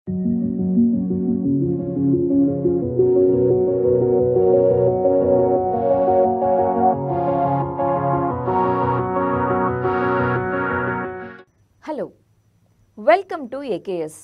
hello welcome to AKS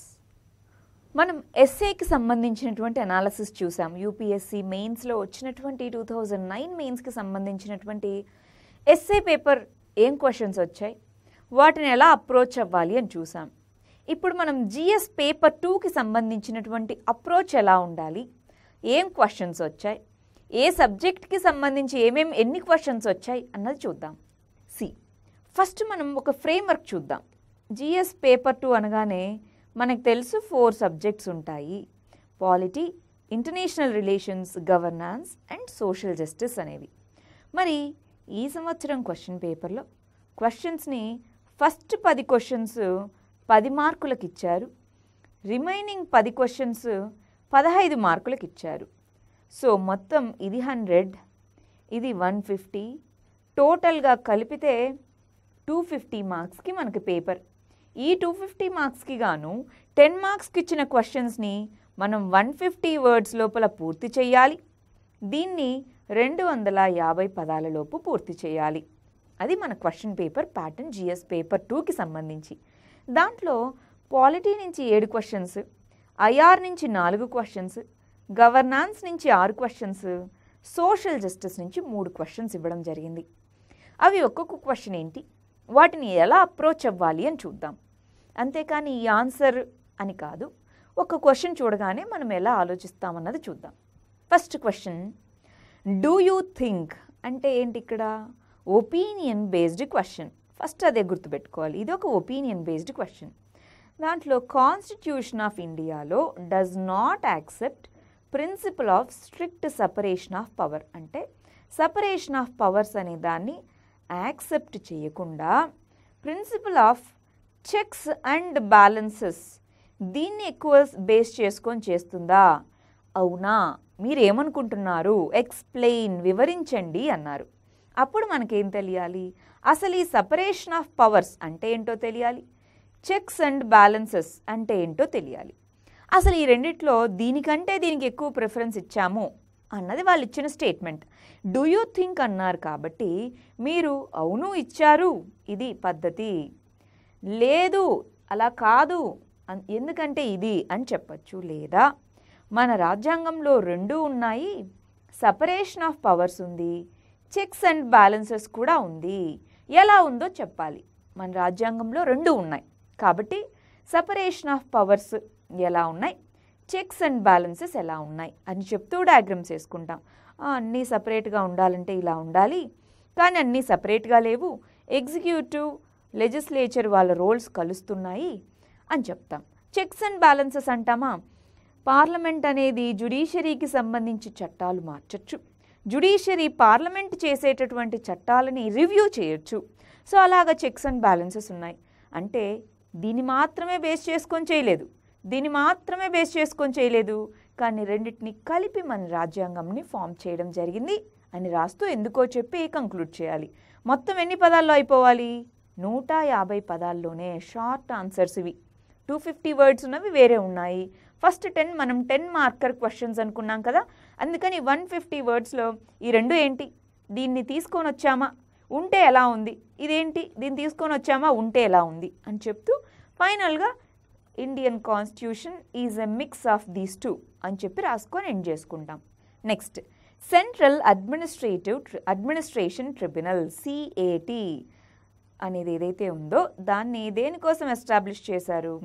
మనం ఎస్ఏకి సంబంధించినటువంటి analysis చూసాం యూపీఎస్సి మెయిన్స్లో వచ్చినటువంటి టూ థౌజండ్ నైన్ మెయిన్స్కి సంబంధించినటువంటి ఎస్ఏ పేపర్ ఏం క్వశ్చన్స్ వచ్చాయి వాటిని ఎలా అప్రోచ్ అవ్వాలి అని చూసాం ఇప్పుడు మనం జిఎస్ పేపర్ టూకి సంబంధించినటువంటి అప్రోచ్ ఎలా ఉండాలి ఏం క్వశ్చన్స్ వచ్చాయి ఏ సబ్జెక్ట్కి సంబంధించి ఏమేం ఎన్ని క్వశ్చన్స్ వచ్చాయి అన్నది చూద్దాం సి ఫస్ట్ మనం ఒక ఫ్రేమ్వర్క్ చూద్దాం జిఎస్ పేపర్ టూ అనగానే మనకు తెలుసు ఫోర్ సబ్జెక్ట్స్ ఉంటాయి polity international relations governance and social justice అనేవి మరి ఈ సంవత్సరం క్వశ్చన్ పేపర్లో క్వశ్చన్స్ని ఫస్ట్ పది క్వశ్చన్స్ పది మార్కులకు ఇచ్చారు రిమైనింగ్ పది క్వశ్చన్స్ పదహైదు మార్కులకు ఇచ్చారు సో మొత్తం ఇది హండ్రెడ్ ఇది వన్ ఫిఫ్టీ టోటల్గా కలిపితే టూ ఫిఫ్టీ మార్క్స్కి మనకి పేపర్ ఈ టూ ఫిఫ్టీ మార్క్స్కి గాను టెన్ మార్క్స్కి ఇచ్చిన క్వశ్చన్స్ని మనం వన్ ఫిఫ్టీ వర్డ్స్ లోపల పూర్తి చేయాలి దీన్ని రెండు వందల యాభై పదాల లోపు పూర్తి చేయాలి అది మన question paper pattern GS paper టూకి సంబంధించి దాంట్లో పాలిటీ నుంచి ఏడు క్వశ్చన్స్ ఐఆర్ నుంచి నాలుగు క్వశ్చన్స్ గవర్నాన్స్ నుంచి ఆరు క్వశ్చన్స్ సోషల్ జస్టిస్ నుంచి మూడు క్వశ్చన్స్ ఇవ్వడం జరిగింది అవి ఒక్కొక్క క్వశ్చన్ ఏంటి వాటిని ఎలా అప్రోచ్ అవ్వాలి అని చూద్దాం అంతేకాని ఈ ఆన్సర్ అని కాదు ఒక క్వశ్చన్ చూడగానే మనం ఎలా ఆలోచిస్తామన్నది చూద్దాం first question do you think అంటే ఏంటి ఇక్కడ ఒపీనియన్ బేస్డ్ క్వశ్చన్ ఫస్ట్ అదే గుర్తుపెట్టుకోవాలి ఇది ఒక ఒపీనియన్ బేస్డ్ క్వశ్చన్ దాంట్లో కాన్స్టిట్యూషన్ ఆఫ్ ఇండియాలో does not accept principle of strict separation of power అంటే సపరేషన్ ఆఫ్ పవర్స్ అనే దాన్ని యాక్సెప్ట్ చేయకుండా principle of checks and balances దీన్ని ఎక్కువ బేస్ చేసుకొని చేస్తుందా అవునా మీరేమనుకుంటున్నారు ఎక్స్ప్లెయిన్ వివరించండి అన్నారు అప్పుడు మనకేం తెలియాలి అసలు ఈ సపరేషన్ ఆఫ్ పవర్స్ అంటే ఏంటో తెలియాలి చెక్స్ అండ్ బ్యాలెన్సెస్ అంటే ఏంటో తెలియాలి అసలు ఈ రెండిట్లో దీనికంటే దీనికి ఎక్కువ ప్రిఫరెన్స్ ఇచ్చాము అన్నది వాళ్ళు ఇచ్చిన స్టేట్మెంట్ డూ యూ థింక్ అన్నారు కాబట్టి మీరు అవును ఇచ్చారు ఇది పద్ధతి లేదు అలా కాదు అన్- ఎందుకంటే ఇది అని చెప్పచ్చు లేదా మన రాజ్యాంగంలో రెండు ఉన్నాయి సపరేషన్ ఆఫ్ పవర్స్ ఉంది చెక్స్ అండ్ బ్యాలెన్సెస్ కూడా ఉంది ఎలా ఉందో చెప్పాలి మన రాజ్యాంగంలో రెండు ఉన్నాయి కాబట్టి సపరేషన్ ఆఫ్ పవర్స్ ఎలా ఉన్నాయి చెక్స్ అండ్ బ్యాలెన్సెస్ ఎలా ఉన్నాయి అని చెప్తూ డయాగ్రామ్స్ వేసుకుంటాం ఆ, అన్నీ సపరేట్గా ఉండాలంటే ఇలా ఉండాలి కానీ అన్నీ సపరేట్గా లేవు ఎగ్జిక్యూటివ్ లెజిస్లేచర్ వాళ్ళ రోల్స్ కలుస్తున్నాయి అని చెప్తాం చెక్స్ అండ్ బ్యాలెన్సెస్ అంటామా పార్లమెంట్ అనేది జుడిషియరీకి సంబంధించి చట్టాలు మార్చచ్చు జుడిషియరీ పార్లమెంట్ చేసేటటువంటి చట్టాలని రివ్యూ చేయొచ్చు సో అలాగ చెక్స్ అండ్ బ్యాలెన్సెస్ ఉన్నాయి అంటే దీన్ని మాత్రమే బేస్ చేసుకొని చేయలేదు దీన్ని మాత్రమే బేస్ చేసుకొని చేయలేదు కానీ రెండింటిని కలిపి మన రాజ్యాంగంని ఫామ్ చేయడం జరిగింది అని రాస్తూ ఎందుకో చెప్పి కంక్లూడ్ చేయాలి మొత్తం ఎన్ని పదాల్లో అయిపోవాలి నూట యాభై పదాల్లోనే షార్ట్ ఆన్సర్స్ ఇవి టూ ఫిఫ్టీ వర్డ్స్ ఉన్నవి వేరే ఉన్నాయి ఫస్ట్ టెన్ మనం టెన్ మార్కర్ క్వశ్చన్స్ అనుకున్నాం కదా అందుకని వన్ ఫిఫ్టీ వర్డ్స్లో ఈ రెండు ఏంటి దీన్ని తీసుకొని వచ్చామా ఉంటే ఎలా ఉంది ఇదేంటి దీన్ని తీసుకొని వచ్చామా ఉంటే ఎలా ఉంది అని చెప్తూ ఫైనల్గా Indian constitution is a mix of these two అని చెప్పి రాసుకొని ఎండ్ చేసుకుంటాం next central administrative administration tribunal CAT అనేది ఏదైతే ఉందో దాన్ని దేనికోసం ఎస్టాబ్లిష్ చేశారు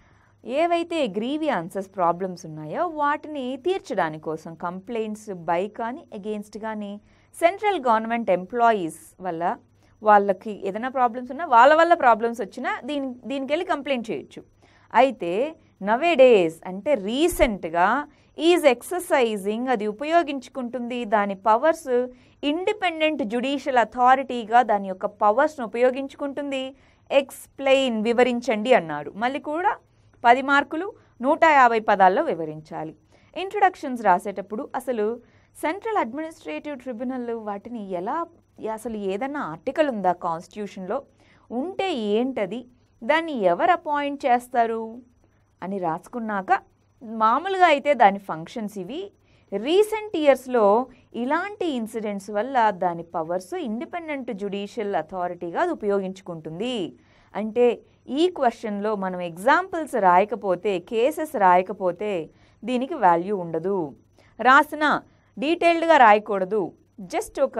ఏవైతే గ్రీవియాన్సెస్ ప్రాబ్లమ్స్ ఉన్నాయో వాటిని తీర్చడానికి కోసం కంప్లైంట్స్ బై కానీ అగెయిన్స్ట్ కానీ సెంట్రల్ గవర్నమెంట్ ఎంప్లాయీస్ వల్ల వాళ్ళకి ఏదైనా ప్రాబ్లమ్స్ ఉన్నా వాళ్ళ వల్ల ప్రాబ్లమ్స్ వచ్చినా దీని దీనికి వెళ్ళి కంప్లైంట్ చేయొచ్చు అయితే నవే డేస్ అంటే రీసెంట్గా ఈజ్ ఎక్సర్సైజింగ్ అది ఉపయోగించుకుంటుంది దాని పవర్స్ ఇండిపెండెంట్ జుడిషియల్ అథారిటీగా దాని యొక్క పవర్స్ను ఉపయోగించుకుంటుంది ఎక్స్ప్లెయిన్ వివరించండి అన్నారు మళ్ళీ కూడా పది మార్కులు నూట యాభై పదాల్లో వివరించాలి ఇంట్రొడక్షన్స్ రాసేటప్పుడు అసలు సెంట్రల్ అడ్మినిస్ట్రేటివ్ ట్రిబ్యునల్ వాటిని ఎలా అసలు ఏదన్నా ఆర్టికల్ ఉందా కాన్స్టిట్యూషన్లో ఉంటే ఏంటది దాన్ని ఎవరు అపాయింట్ చేస్తారు అని రాసుకున్నాక మామూలుగా అయితే దాని ఫంక్షన్స్ ఇవి రీసెంట్ ఇయర్స్లో ఇలాంటి ఇన్సిడెంట్స్ వల్ల దాని పవర్స్ ఇండిపెండెంట్ జుడిషియల్ అథారిటీగా అది ఉపయోగించుకుంటుంది అంటే ఈ క్వశ్చన్లో మనం ఎగ్జాంపుల్స్ రాయకపోతే కేసెస్ రాయకపోతే దీనికి వాల్యూ ఉండదు రాసిన డీటెయిల్డ్గా రాయకూడదు జస్ట్ ఒక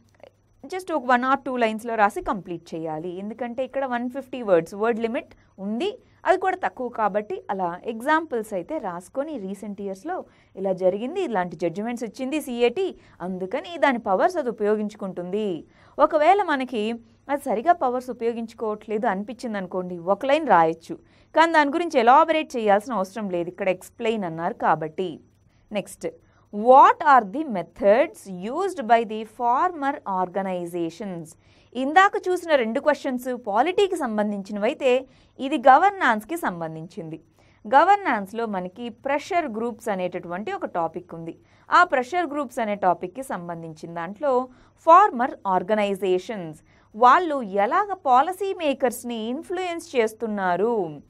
జస్ట్ ఒక వన్ ఆర్ టూ లైన్స్లో రాసి కంప్లీట్ చేయాలి ఎందుకంటే ఇక్కడ one fifty words word limit ఉంది అది కూడా తక్కువ కాబట్టి అలా ఎగ్జాంపుల్స్ అయితే రాసుకొని రీసెంట్ ఇయర్స్లో ఇలా జరిగింది ఇలాంటి జడ్జిమెంట్స్ ఇచ్చింది సిఏటి అందుకని దాని పవర్స్ అది ఉపయోగించుకుంటుంది ఒకవేళ మనకి అది సరిగా పవర్స్ ఉపయోగించుకోవట్లేదు అనిపించింది అనుకోండి ఒక లైన్ రాయొచ్చు కానీ దాని గురించి ఎలాబరేట్ చేయాల్సిన అవసరం లేదు ఇక్కడ ఎక్స్ప్లెయిన్ అన్నారు కాబట్టి next what are the methods used by the farmer organisations ఇందాక చూసిన రెండు క్వశ్చన్స్ పాలిటీకి సంబంధించినవైతే ఇది గవర్నాన్స్కి సంబంధించింది గవర్నాన్స్లో మనకి ప్రెషర్ గ్రూప్స్ అనేటటువంటి ఒక టాపిక్ ఉంది ఆ ప్రెషర్ గ్రూప్స్ అనే టాపిక్కి సంబంధించిన దాంట్లో ఫార్మర్ ఆర్గనైజేషన్స్ వాళ్ళు ఎలాగ పాలసీ మేకర్స్ని ఇన్ఫ్లుయెన్స్ చేస్తున్నారు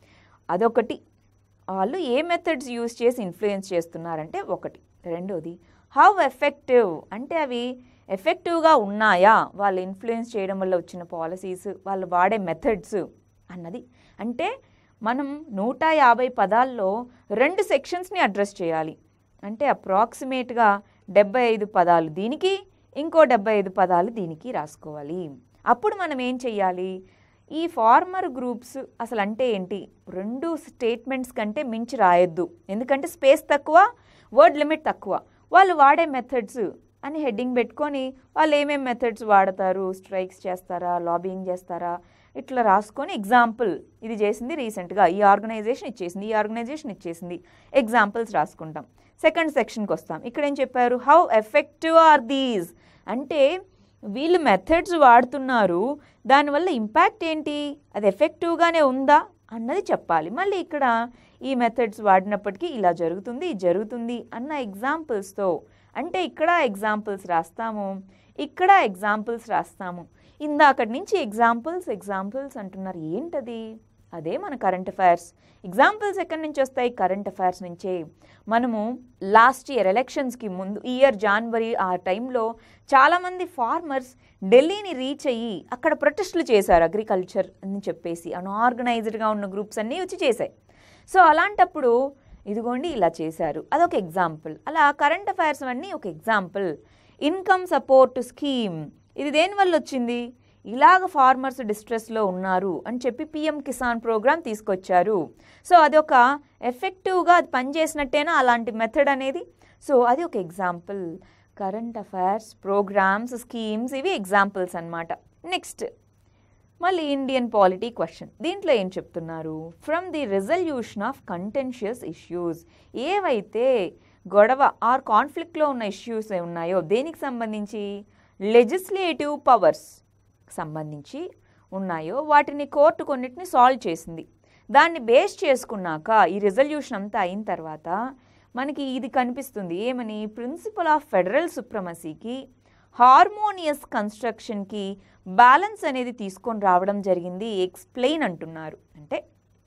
అదొకటి వాళ్ళు ఏ మెథడ్స్ యూజ్ చేసి ఇన్ఫ్లుయెన్స్ చేస్తున్నారంటే ఒకటి రెండోది హౌ ఎఫెక్టివ్ అంటే అవి ఎఫెక్టివ్గా ఉన్నాయా వాళ్ళు ఇన్ఫ్లుయెన్స్ చేయడం వల్ల వచ్చిన పాలసీస్ వాళ్ళు వాడే మెథడ్స్ అన్నది అంటే మనం నూట యాభై పదాల్లో రెండు సెక్షన్స్ని అడ్రస్ చేయాలి అంటే అప్రాక్సిమేట్గా డెబ్బై ఐదు పదాలు దీనికి ఇంకో డెబ్బై ఐదు పదాలు దీనికి రాసుకోవాలి అప్పుడు మనం ఏం చెయ్యాలి ఈ ఫార్మర్ గ్రూప్స్ అసలు అంటే ఏంటి రెండు స్టేట్మెంట్స్ కంటే మించి రాయొద్దు ఎందుకంటే స్పేస్ తక్కువ వర్డ్ లిమిట్ తక్కువ వాళ్ళు వాడే మెథడ్స్ అని హెడ్డింగ్ పెట్టుకొని వాళ్ళు ఏమేం మెథడ్స్ వాడతారు స్ట్రైక్స్ చేస్తారా లాబింగ్ చేస్తారా ఇట్లా రాసుకొని ఎగ్జాంపుల్ ఇది చేసింది రీసెంట్గా ఈ ఆర్గనైజేషన్ ఇచ్చేసింది ఈ ఆర్గనైజేషన్ ఇచ్చేసింది ఎగ్జాంపుల్స్ రాసుకుంటాం సెకండ్ సెక్షన్కి వస్తాం ఇక్కడ ఏం చెప్పారు హౌ ఎఫెక్టివ్ ఆర్ దీస్ అంటే వీళ్ళు మెథడ్స్ వాడుతున్నారు దానివల్ల ఇంపాక్ట్ ఏంటి అది ఎఫెక్టివ్గానే ఉందా అన్నది చెప్పాలి మళ్ళీ ఇక్కడ ఈ మెథడ్స్ వాడినప్పటికీ ఇలా జరుగుతుంది ఇది జరుగుతుంది అన్న ఎగ్జాంపుల్స్తో అంటే ఇక్కడ ఎగ్జాంపుల్స్ రాస్తాము ఇక్కడ ఎగ్జాంపుల్స్ రాస్తాము ఇందాకటి నుంచి ఎగ్జాంపుల్స్ ఎగ్జాంపుల్స్ అంటున్నారు ఏంటది అదే మన కరెంట్ అఫైర్స్ ఎగ్జాంపుల్స్ ఎక్కడి నుంచి వస్తాయి కరెంట్ అఫైర్స్ నుంచే మనము లాస్ట్ ఇయర్ ఎలక్షన్స్కి ముందు ఈ ఇయర్ జనవరి ఆ టైంలో చాలామంది ఫార్మర్స్ ఢిల్లీని రీచ్ అయ్యి అక్కడ ప్రొటెస్టులు చేశారు అగ్రికల్చర్ అని చెప్పేసి అన్ఆర్గనైజ్డ్గా ఉన్న గ్రూప్స్ అన్నీ వచ్చి చేశాయి సో అలాంటప్పుడు ఇదిగోండి ఇలా చేశారు అదొక ఎగ్జాంపుల్ అలా కరెంట్ అఫైర్స్ అన్నీ ఒక ఎగ్జాంపుల్ ఇన్కమ్ సపోర్ట్ స్కీమ్ ఇది దేనివల్ల వచ్చింది ఇలాగ ఫార్మర్స్ డిస్ట్రెస్లో ఉన్నారు అని చెప్పి పిఎం కిసాన్ ప్రోగ్రామ్ తీసుకొచ్చారు సో అదొక ఎఫెక్టివ్గా అది పనిచేసినట్టేనా అలాంటి మెథడ్ అనేది సో అది ఒక example current affairs programmes schemes ఇవి ఎగ్జాంపుల్స్ అన్నమాట నెక్స్ట్ మళ్ళీ ఇండియన్ పాలిటీ క్వశ్చన్ దీంట్లో ఏం చెప్తున్నారు from the resolution of contentious issues ఏవైతే గొడవ ఆర్ కాన్ఫ్లిక్ట్లో ఉన్న ఇష్యూస్ ఉన్నాయో దేనికి సంబంధించి లెజిస్లేటివ్ పవర్స్ సంబంధించి ఉన్నాయో వాటిని కోర్టు కొన్నిటిని సాల్వ్ చేసింది దాన్ని బేస్ చేసుకున్నాక ఈ రిజల్యూషన్ అంతా అయిన తర్వాత మనకి ఇది కనిపిస్తుంది ఏమని ప్రిన్సిపల్ ఆఫ్ ఫెడరల్ సుప్రమసీకి హార్మోనియస్ కన్స్ట్రక్షన్కి బ్యాలెన్స్ అనేది తీసుకొని రావడం జరిగింది ఎక్స్ప్లెయిన్ అంటున్నారు అంటే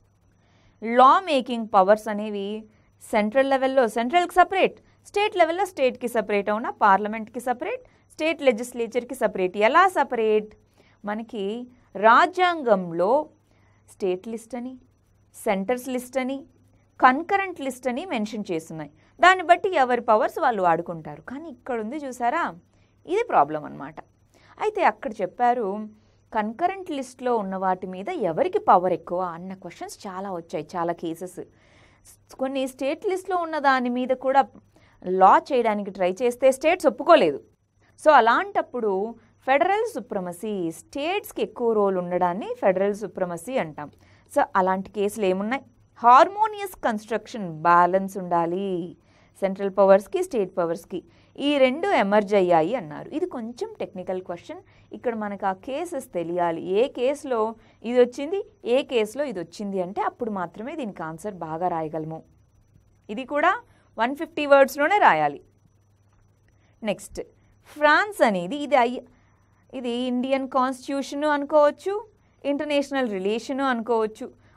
లా మేకింగ్ పవర్స్ అనేవి సెంట్రల్ లెవెల్లో సెంట్రల్కి సపరేట్ స్టేట్ లెవెల్లో స్టేట్కి సపరేట్ అవునా పార్లమెంట్కి సపరేట్ స్టేట్ లెజిస్లేచర్కి సపరేట్ ఎలా సపరేట్ మనకి రాజ్యాంగంలో స్టేట్ లిస్ట్ అని సెంటర్స్ లిస్ట్ అని కన్కరెంట్ లిస్ట్ అని మెన్షన్ చేస్తున్నాయి దాన్ని బట్టి ఎవరి పవర్స్ వాళ్ళు వాడుకుంటారు కానీ ఇక్కడ ఉంది చూసారా ఇది ప్రాబ్లం అన్నమాట అయితే అక్కడ చెప్పారు కన్కరెంట్ లిస్ట్లో ఉన్న వాటి మీద ఎవరికి పవర్ ఎక్కువ అన్న క్వశ్చన్స్ చాలా వచ్చాయి చాలా కేసెస్ కొన్ని స్టేట్ లిస్ట్లో ఉన్న దాని మీద కూడా లా చేయడానికి ట్రై చేస్తే స్టేట్స్ ఒప్పుకోలేదు సో అలాంటప్పుడు ఫెడరల్ సుప్రమసీ స్టేట్స్కి ఎక్కువ రోల్ ఉండడాన్ని ఫెడరల్ సుప్రమసీ అంటాం సో అలాంటి కేసులు ఏమున్నాయి హార్మోనియస్ కన్స్ట్రక్షన్ బ్యాలెన్స్ ఉండాలి సెంట్రల్ పవర్స్కి స్టేట్ పవర్స్కి ఈ రెండు ఎమర్జ్ అయ్యాయి అన్నారు ఇది కొంచెం టెక్నికల్ క్వశ్చన్ ఇక్కడ మనకు ఆ కేసెస్ తెలియాలి ఏ కేసులో ఇది వచ్చింది ఏ కేసులో ఇది వచ్చింది అంటే అప్పుడు మాత్రమే దీనికి ఆన్సర్ బాగా రాయగలము ఇది కూడా వన్ ఫిఫ్టీ వర్డ్స్లోనే రాయాలి నెక్స్ట్ ఫ్రాన్స్ అనేది ఇది అయ్యి ఇది ఇండియన్ కాన్స్టిట్యూషను అనుకోవచ్చు ఇంటర్నేషనల్ రిలేషను అనుకోవచ్చు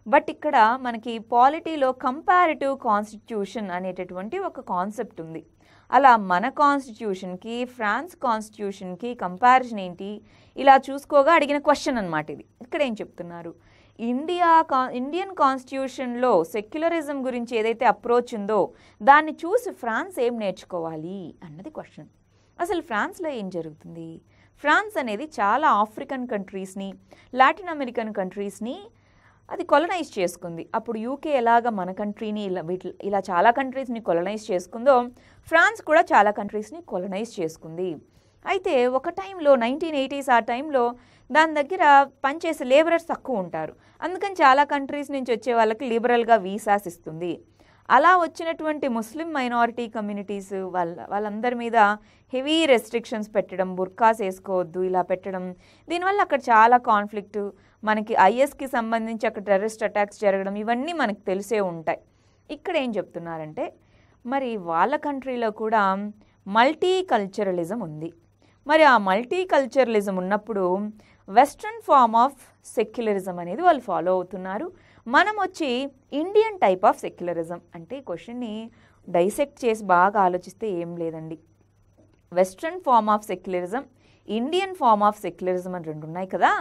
బట్ ఇక్కడ మనకి పాలిటీలో కంపారిటివ్ కాన్స్టిట్యూషన్ అనేటటువంటి ఒక కాన్సెప్ట్ ఉంది అలా మన కాన్స్టిట్యూషన్కి ఫ్రాన్స్ కాన్స్టిట్యూషన్కి కంపారిజన్ ఏంటి ఇలా చూసుకోగా అడిగిన క్వశ్చన్ అనమాట ఇది ఇక్కడ ఏం చెప్తున్నారు ఇండియా కా ఇండియన్ కాన్స్టిట్యూషన్లో సెక్యులరిజం గురించి ఏదైతే అప్రోచ్ ఉందో దాన్ని చూసి ఫ్రాన్స్ ఏం నేర్చుకోవాలి అన్నది క్వశ్చన్ అసలు ఫ్రాన్స్లో ఏం జరుగుతుంది ఫ్రాన్స్ అనేది చాలా ఆఫ్రికన్ కంట్రీస్ని లాటిన్ అమెరికన్ కంట్రీస్ని అది కొలనైజ్ చేసుకుంది అప్పుడు యూకే ఎలాగ మన కంట్రీని ఇలా వీటి ఇలా చాలా కంట్రీస్ని కొలనైజ్ చేసుకుందో ఫ్రాన్స్ కూడా చాలా కంట్రీస్ని కొలనైజ్ చేసుకుంది అయితే ఒక టైంలో నైన్టీన్ ఎయిటీస్ ఆ టైంలో దాని దగ్గర పనిచేసే లేబరర్స్ తక్కువ ఉంటారు అందుకని చాలా కంట్రీస్ నుంచి వచ్చే వాళ్ళకి లిబరల్గా వీసాస్ ఇస్తుంది అలా వచ్చినటువంటి ముస్లిం మైనారిటీ కమ్యూనిటీస్ వాళ్ళ వాళ్ళందరి మీద హెవీ రెస్ట్రిక్షన్స్ పెట్టడం బుర్కాస్ వేసుకోవద్దు ఇలా పెట్టడం దీనివల్ల అక్కడ చాలా కాన్ఫ్లిక్ట్ మనకి ఐఎస్కి సంబంధించి అక్కడ టెర్రరిస్ట్ అటాక్స్ జరగడం ఇవన్నీ మనకు తెలిసే ఉంటాయి ఇక్కడ ఏం చెప్తున్నారంటే మరి వాళ్ళ కంట్రీలో కూడా మల్టీ కల్చరలిజం ఉంది మరి ఆ మల్టీ కల్చరలిజం ఉన్నప్పుడు వెస్ట్రన్ ఫార్మ్ ఆఫ్ సెక్యులరిజం అనేది వాళ్ళు ఫాలో అవుతున్నారు మనం వచ్చి ఇండియన్ టైప్ ఆఫ్ సెక్యులరిజం అంటే ఈ క్వశ్చన్ని డైసెక్ట్ చేసి బాగా ఆలోచిస్తే ఏం లేదండి western form of secularism Indian form of secularism అని రెండు ఉన్నాయి కదా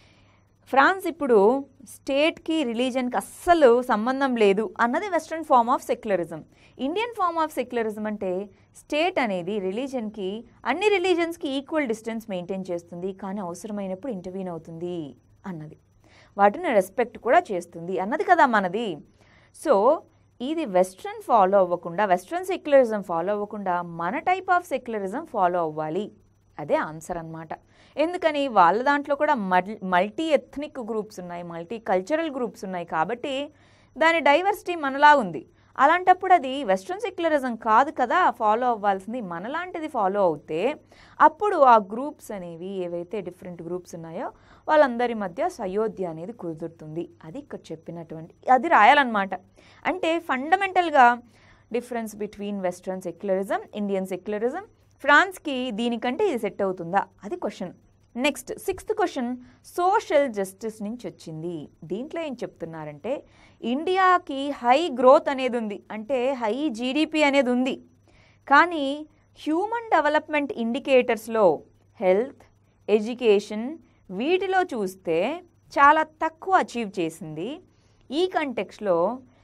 ఫ్రాన్స్ ఇప్పుడు స్టేట్కి రిలీజన్కి అస్సలు సంబంధం లేదు అన్నది western form of secularism Indian form of secularism అంటే స్టేట్ అనేది రిలీజన్కి అన్ని రిలీజన్స్కి ఈక్వల్ డిస్టెన్స్ మెయింటైన్ చేస్తుంది కానీ అవసరమైనప్పుడు ఇంటర్వ్యూన్ అవుతుంది అన్నది వాటిని రెస్పెక్ట్ కూడా చేస్తుంది అన్నది కదా మనది సో ఇది వెస్ట్రన్ ఫాలో అవ్వకుండా వెస్ట్రన్ సెక్యులరిజం ఫాలో అవ్వకుండా మన టైప్ ఆఫ్ సెక్యులరిజం ఫాలో అవ్వాలి అదే ఆన్సర్ అన్నమాట ఎందుకని వాళ్ళ దాంట్లో కూడా మల్ మల్టీ ఎథ్నిక్ గ్రూప్స్ ఉన్నాయి మల్టీ కల్చరల్ గ్రూప్స్ ఉన్నాయి కాబట్టి దాని డైవర్సిటీ మనలా ఉంది అలాంటప్పుడు అది వెస్ట్రన్ సెక్యులరిజం కాదు కదా ఫాలో అవ్వాల్సింది మనలాంటిది ఫాలో అవుతే అప్పుడు ఆ గ్రూప్స్ అనేవి ఏవైతే డిఫరెంట్ గ్రూప్స్ ఉన్నాయో వాళ్ళందరి మధ్య సయోధ్య అనేది కుదురుతుంది అది ఇక్కడ చెప్పినటువంటి అది రాయాలన్నమాట అంటే ఫండమెంటల్గా difference between western secularism Indian secularism ఫ్రాన్స్కి దీనికంటే ఇది సెట్ అవుతుందా అది question next sixth question social justice నుంచి వచ్చింది దీంట్లో ఏం చెప్తున్నారంటే ఇండియాకి హై గ్రోత్ అనేది ఉంది అంటే హై జీడిపి అనేది ఉంది కానీ హ్యూమన్ డెవలప్మెంట్ ఇండికేటర్స్లో హెల్త్ ఎడ్యుకేషన్ వీటిలో చూస్తే చాలా తక్కువ అచీవ్ చేసింది ఈ కంటెక్స్లో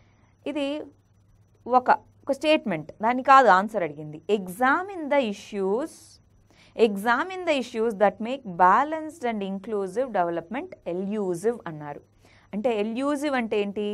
ఇది ఒక ఒక స్టేట్మెంట్ దాన్ని కాదు ఆన్సర్ అడిగింది examine the issues examine the issues that make balanced and inclusive development elusive అన్నారు అంటే ఎల్యూజివ్ అంటే ఏంటి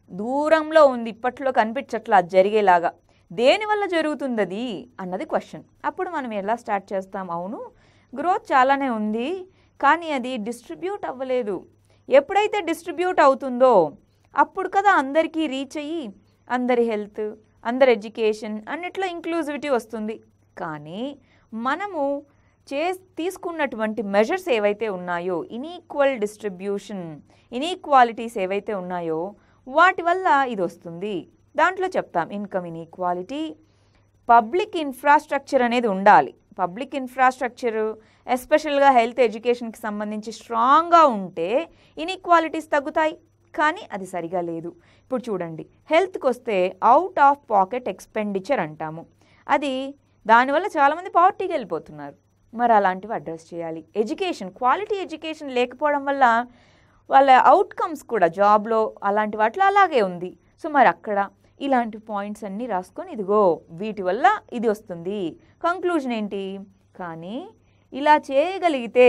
దూరంలో ఉంది ఇప్పట్లో కనిపించట్లా అది జరిగేలాగా దేనివల్ల జరుగుతుంది అది అన్నది క్వశ్చన్ అప్పుడు మనం ఎలా స్టార్ట్ చేస్తాం అవును గ్రోత్ చాలానే ఉంది కానీ అది డిస్ట్రిబ్యూట్ అవ్వలేదు ఎప్పుడైతే డిస్ట్రిబ్యూట్ అవుతుందో అప్పుడు కదా అందరికీ రీచ్ అయ్యి అందరి హెల్త్ అందరి ఎడ్యుకేషన్ అన్నిట్లో ఇంక్లూజివిటీ వస్తుంది కానీ మనము చే తీసుకున్నటువంటి మెజర్స్ ఏవైతే ఉన్నాయో ఇనీక్వల్ డిస్ట్రిబ్యూషన్ ఇనీక్వాలిటీస్ ఏవైతే ఉన్నాయో వాటి వల్ల ఇది వస్తుంది దాంట్లో చెప్తాం ఇన్కమ్ ఇనీక్వాలిటీ పబ్లిక్ ఇన్ఫ్రాస్ట్రక్చర్ అనేది ఉండాలి పబ్లిక్ ఇన్ఫ్రాస్ట్రక్చర్ ఎస్పెషల్గా హెల్త్ ఎడ్యుకేషన్కి సంబంధించి స్ట్రాంగ్గా ఉంటే ఇన్ఈక్వాలిటీస్ తగ్గుతాయి కానీ అది సరిగా లేదు ఇప్పుడు చూడండి హెల్త్కి వస్తే అవుట్ ఆఫ్ పాకెట్ ఎక్స్పెండిచర్ అంటాము అది దానివల్ల చాలామంది పావర్టీకి వెళ్ళిపోతున్నారు మరి అలాంటివి అడ్రస్ చేయాలి ఎడ్యుకేషన్ క్వాలిటీ ఎడ్యుకేషన్ లేకపోవడం వల్ల వాళ్ళ అవుట్కమ్స్ కూడా జాబ్లో అలాంటి వాటిలో అలాగే ఉంది సో మరి అక్కడ ఇలాంటి పాయింట్స్ అన్నీ రాసుకొని ఇదిగో వీటి వల్ల ఇది వస్తుంది కంక్లూజన్ ఏంటి కానీ ఇలా చేయగలిగితే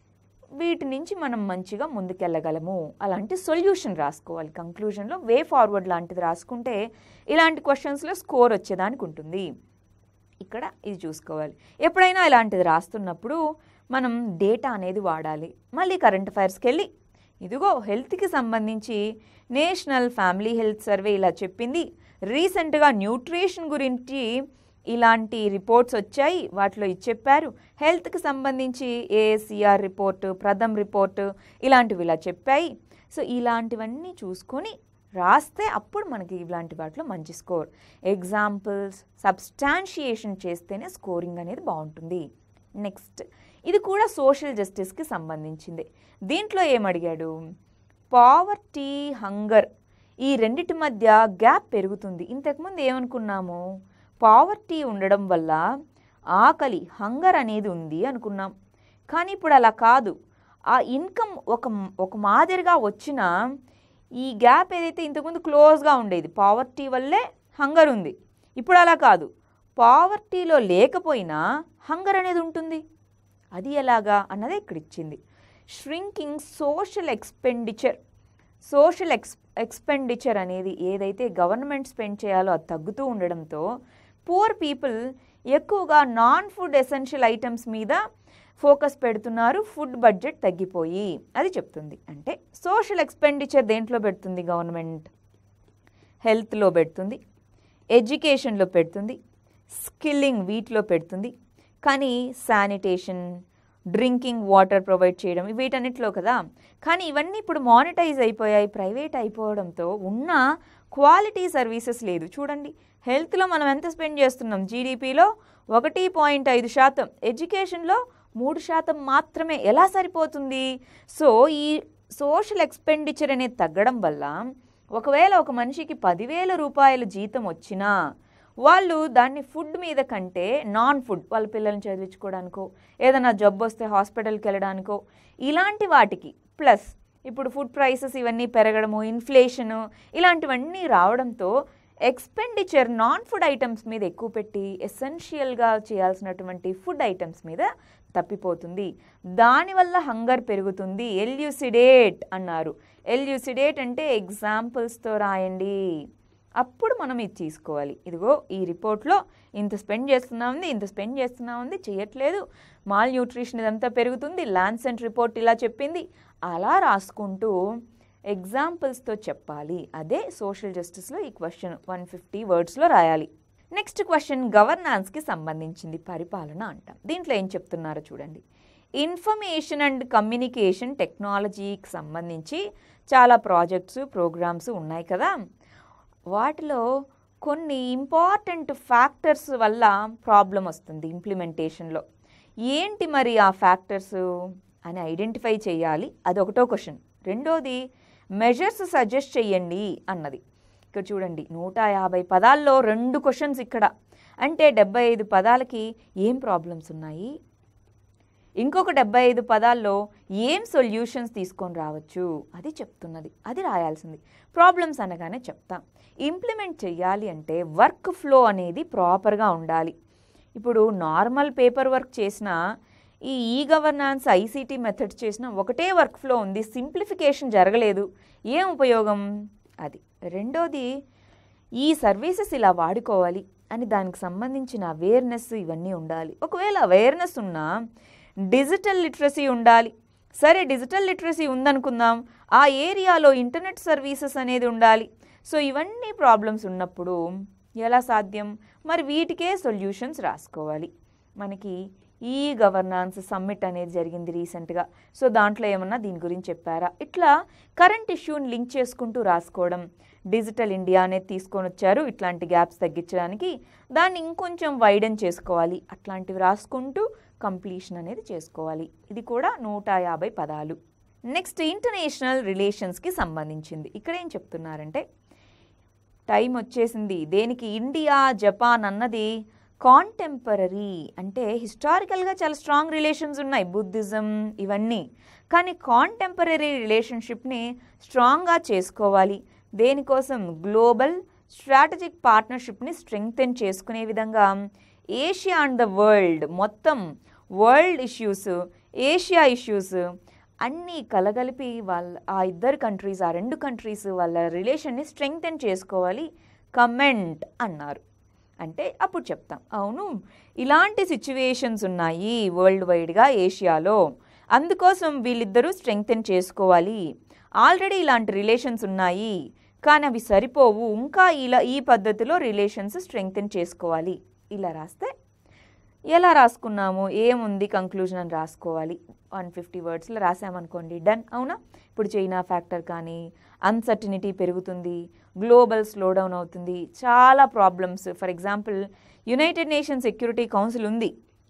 వీటి నుంచి మనం మంచిగా ముందుకెళ్ళగలము అలాంటి సొల్యూషన్ రాసుకోవాలి కంక్లూజన్లో వే ఫార్వర్డ్ లాంటిది రాసుకుంటే ఇలాంటి క్వశ్చన్స్లో స్కోర్ వచ్చేదానికి ఉంటుంది ఇక్కడ ఇది చూసుకోవాలి ఎప్పుడైనా ఇలాంటిది రాస్తున్నప్పుడు మనం డేటా అనేది వాడాలి మళ్ళీ కరెంట్ అఫైర్స్కి వెళ్ళి ఇదిగో హెల్త్కి సంబంధించి నేషనల్ ఫ్యామిలీ హెల్త్ సర్వే ఇలా చెప్పింది రీసెంట్గా న్యూట్రిషన్ గురించి ఇలాంటి రిపోర్ట్స్ వచ్చాయి వాటిలో ఇది చెప్పారు హెల్త్కి సంబంధించి ఏఎస్సిఆర్ రిపోర్టు ప్రథమ్ రిపోర్టు ఇలాంటివి ఇలా చెప్పాయి సో ఇలాంటివన్నీ చూసుకొని రాస్తే అప్పుడు మనకి ఇలాంటి వాటిలో మంచి స్కోర్ ఎగ్జాంపుల్స్ సబ్స్టాన్షియేషన్ చేస్తేనే స్కోరింగ్ అనేది బాగుంటుంది నెక్స్ట్ ఇది కూడా సోషల్ జస్టిస్కి సంబంధించింది దీంట్లో ఏమడిగాడు పావర్టీ హంగర్ ఈ రెండిటి మధ్య గ్యాప్ పెరుగుతుంది ఇంతకుముందు ఏమనుకున్నాము పావర్టీ ఉండడం వల్ల ఆకలి హంగర్ అనేది ఉంది అనుకున్నాం కానీ ఇప్పుడు అలా కాదు ఆ ఇన్కమ్ ఒక ఒక మాదిరిగా వచ్చిన ఈ గ్యాప్ ఏదైతే ఇంతకుముందు క్లోజ్గా ఉండేది పావర్టీ వల్లే హంగర్ ఉంది ఇప్పుడు అలా కాదు పావర్టీలో లేకపోయినా హంగర్ అనేది ఉంటుంది అది ఎలాగా అన్నదే ఇక్కడ ఇచ్చింది ష్రింకింగ్ సోషల్ ఎక్స్పెండిచర్ సోషల్ ఎక్స్ ఎక్స్పెండిచర్ అనేది ఏదైతే గవర్నమెంట్ స్పెండ్ చేయాలో అది తగ్గుతూ ఉండడంతో పూర్ పీపుల్ ఎక్కువగా నాన్ ఫుడ్ ఎసెన్షియల్ ఐటమ్స్ మీద ఫోకస్ పెడుతున్నారు ఫుడ్ బడ్జెట్ తగ్గిపోయి అది చెప్తుంది అంటే సోషల్ ఎక్స్పెండిచర్ దేంట్లో పెడుతుంది గవర్నమెంట్ హెల్త్లో పెడుతుంది ఎడ్యుకేషన్లో పెడుతుంది స్కిల్లింగ్ వీటిలో పెడుతుంది కానీ శానిటేషన్ డ్రింకింగ్ వాటర్ ప్రొవైడ్ చేయడం వీటన్నిటిలో కదా కానీ ఇవన్నీ ఇప్పుడు మానిటైజ్ అయిపోయాయి ప్రైవేట్ అయిపోవడంతో ఉన్న క్వాలిటీ సర్వీసెస్ లేదు చూడండి హెల్త్లో మనం ఎంత స్పెండ్ చేస్తున్నాం జీడిపిలో ఒకటి పాయింట్ ఐదు శాతం ఎడ్యుకేషన్లో మూడు శాతం మాత్రమే ఎలా సరిపోతుంది సో ఈ సోషల్ ఎక్స్పెండిచర్ అనేది తగ్గడం వల్ల ఒకవేళ ఒక మనిషికి పదివేల రూపాయల జీతం వచ్చినా వాళ్ళు దాన్ని ఫుడ్ మీద కంటే నాన్ ఫుడ్ వాళ్ళ పిల్లల్ని చదివించుకోవడానికో ఏదైనా జబ్బు వస్తే హాస్పిటల్కి వెళ్ళడానికో ఇలాంటి వాటికి ప్లస్ ఇప్పుడు ఫుడ్ ప్రైసెస్ ఇవన్నీ పెరగడము ఇన్ఫ్లేషను ఇలాంటివన్నీ రావడంతో ఎక్స్పెండిచర్ నాన్ ఫుడ్ ఐటమ్స్ మీద ఎక్కువ పెట్టి ఎసెన్షియల్గా చేయాల్సినటువంటి ఫుడ్ ఐటమ్స్ మీద తప్పిపోతుంది దానివల్ల హంగర్ పెరుగుతుంది ఎల్యూసిడేట్ అన్నారు ఎల్యూసిడేట్ అంటే ఎగ్జాంపుల్స్తో రాయండి అప్పుడు మనం ఇది తీసుకోవాలి ఇదిగో ఈ రిపోర్ట్లో ఇంత స్పెండ్ చేస్తున్నా ఉంది ఇంత స్పెండ్ చేస్తున్నా ఉంది చేయట్లేదు మాల్ న్యూట్రిషన్ ఇదంతా పెరుగుతుంది ల్యాన్సెంట్ రిపోర్ట్ ఇలా చెప్పింది అలా రాసుకుంటూ ఎగ్జాంపుల్స్తో చెప్పాలి అదే సోషల్ జస్టిస్లో ఈ క్వశ్చన్ వన్ ఫిఫ్టీ వర్డ్స్లో రాయాలి నెక్స్ట్ క్వశ్చన్ గవర్నాన్స్కి సంబంధించింది పరిపాలన అంటాం దీంట్లో ఏం చెప్తున్నారో చూడండి ఇన్ఫర్మేషన్ అండ్ కమ్యూనికేషన్ టెక్నాలజీకి సంబంధించి చాలా ప్రాజెక్ట్స్ ప్రోగ్రామ్స్ ఉన్నాయి కదా వాటిలో కొన్ని ఇంపార్టెంట్ ఫ్యాక్టర్స్ వల్ల ప్రాబ్లం వస్తుంది ఇంప్లిమెంటేషన్లో ఏంటి మరి ఆ ఫ్యాక్టర్స్ అని ఐడెంటిఫై చేయాలి అది ఒకటో క్వశ్చన్ రెండోది మెజర్స్ సజెస్ట్ చేయండి అన్నది ఇక్కడ చూడండి నూట యాభై పదాల్లో రెండు క్వశ్చన్స్ ఇక్కడ అంటే డెబ్బై ఐదు పదాలకి ఏం ప్రాబ్లమ్స్ ఉన్నాయి ఇంకొక డెబ్బై ఐదు పదాల్లో ఏం సొల్యూషన్స్ తీసుకొని రావచ్చు అది చెప్తున్నది అది రాయాల్సింది ప్రాబ్లమ్స్ అనగానే చెప్తాం ఇంప్లిమెంట్ చేయాలి అంటే వర్క్ ఫ్లో అనేది ప్రాపర్గా ఉండాలి ఇప్పుడు నార్మల్ పేపర్ వర్క్ చేసిన ఈ ఈ గవర్నాన్స్ ఐసీటీ మెథడ్స్ చేసిన ఒకటే వర్క్ ఫ్లో ఉంది సింప్లిఫికేషన్ జరగలేదు ఏం ఉపయోగం అది రెండోది ఈ సర్వీసెస్ ఇలా వాడుకోవాలి అని దానికి సంబంధించిన అవేర్నెస్ ఇవన్నీ ఉండాలి ఒకవేళ అవేర్నెస్ ఉన్నా డిజిటల్ లిటరసీ ఉండాలి సరే డిజిటల్ లిటరసీ ఉందనుకుందాం ఆ ఏరియాలో ఇంటర్నెట్ సర్వీసెస్ అనేది ఉండాలి సో ఇవన్నీ ప్రాబ్లమ్స్ ఉన్నప్పుడు ఎలా సాధ్యం మరి వీటికే సొల్యూషన్స్ రాసుకోవాలి మనకి ఈ గవర్నాన్స్ సమ్మిట్ అనేది జరిగింది రీసెంట్గా సో దాంట్లో ఏమన్నా దీని గురించి చెప్పారా ఇట్లా కరెంట్ ఇష్యూని లింక్ చేసుకుంటూ రాసుకోవడం డిజిటల్ ఇండియా అనేది తీసుకొని వచ్చారు ఇట్లాంటి గ్యాప్స్ తగ్గించడానికి దాన్ని ఇంకొంచెం వైడెన్ చేసుకోవాలి అట్లాంటివి రాసుకుంటూ కంప్లీషన్ అనేది చేసుకోవాలి ఇది కూడా నూట యాభై పదాలు నెక్స్ట్ ఇంటర్నేషనల్ రిలేషన్స్కి సంబంధించింది ఇక్కడ ఏం చెప్తున్నారంటే టైం వచ్చేసింది దేనికి ఇండియా జపాన్ అన్నది కాంటెంపరీ అంటే హిస్టారికల్గా చాలా స్ట్రాంగ్ రిలేషన్స్ ఉన్నాయి బుద్ధిజం ఇవన్నీ కానీ కాంటెంపరీ రిలేషన్షిప్ని స్ట్రాంగ్గా చేసుకోవాలి దేనికోసం గ్లోబల్ స్ట్రాటజిక్ పార్ట్నర్షిప్ని స్ట్రెంగ్తెన్ చేసుకునే విధంగా ఏషియా అండ్ ద వరల్డ్ మొత్తం వరల్డ్ ఇష్యూస్ ఏషియా ఇష్యూస్ అన్నీ కలగలిపి వాళ్ళ ఆ ఇద్దరు కంట్రీస్ ఆ రెండు కంట్రీస్ వాళ్ళ రిలేషన్ని స్ట్రెంగ్తెన్ చేసుకోవాలి కమెంట్ అన్నారు అంటే అప్పుడు చెప్తాం అవును ఇలాంటి సిచ్యువేషన్స్ ఉన్నాయి వరల్డ్ వైడ్గా ఏషియాలో అందుకోసం వీళ్ళిద్దరూ స్ట్రెంగ్తెన్ చేసుకోవాలి ఆల్రెడీ ఇలాంటి రిలేషన్స్ ఉన్నాయి కానీ అవి సరిపోవు ఇంకా ఇలా ఈ పద్ధతిలో రిలేషన్స్ స్ట్రెంగ్తెన్ చేసుకోవాలి ఇలా రాస్తే ఎలా రాసుకున్నాము ఏముంది కంక్లూజన్ అని రాసుకోవాలి వన్ ఫిఫ్టీ వర్డ్స్లో రాసామనుకోండి డన్ అవునా ఇప్పుడు చైనా ఫ్యాక్టర్ కానీ అన్సర్టినిటీ పెరుగుతుంది గ్లోబల్ స్లో డౌన్ అవుతుంది చాలా problems for example United nation security council ఉంది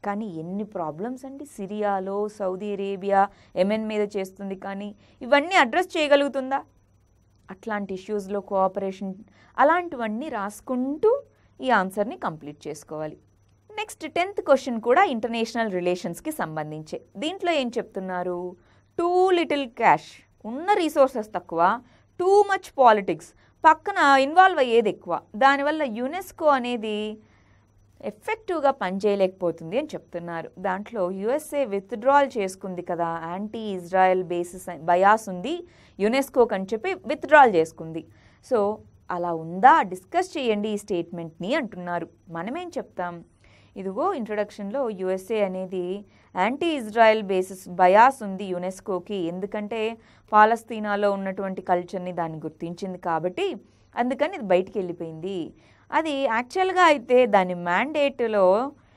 కానీ ఎన్ని ప్రాబ్లమ్స్ అండి సిరియాలో సౌదీ అరేబియా ఎమెన్ మీద చేస్తుంది కానీ ఇవన్నీ అడ్రస్ చేయగలుగుతుందా అట్లాంటి ఇష్యూస్లో కోఆపరేషన్ అలాంటివన్నీ రాసుకుంటూ ఈ ఆన్సర్ని కంప్లీట్ చేసుకోవాలి నెక్స్ట్ టెన్త్ క్వశ్చన్ కూడా ఇంటర్నేషనల్ రిలేషన్స్కి సంబంధించే దీంట్లో ఏం చెప్తున్నారు టూ లిటిల్ క్యాష్ ఉన్న రీసోర్సెస్ తక్కువ టూ మచ్ పాలిటిక్స్ పక్కన ఇన్వాల్వ్ అయ్యేది ఎక్కువ దానివల్ల యునెస్కో అనేది ఎఫెక్టివ్గా పనిచేయలేకపోతుంది అని చెప్తున్నారు దాంట్లో యుఎస్ఏ విత్డ్రాల్ చేసుకుంది కదా యాంటీ ఇజ్రాయెల్ బేసిస్ బయాస్ ఉంది యునెస్కోకి అని చెప్పి విత్డ్రాల్ చేసుకుంది సో అలా ఉందా డిస్కస్ చేయండి ఈ స్టేట్మెంట్ని అంటున్నారు మనమేం చెప్తాం ఇదిగో ఇంట్రొడక్షన్లో యుఎస్ఏ అనేది యాంటీ ఇజ్రాయెల్ బేసిస్ బయాస్ ఉంది యునెస్కోకి ఎందుకంటే పాలస్తీనాలో ఉన్నటువంటి కల్చర్ని దాన్ని గుర్తించింది కాబట్టి అందుకని ఇది బయటికి వెళ్ళిపోయింది అది యాక్చువల్గా అయితే దాని మ్యాండేట్లో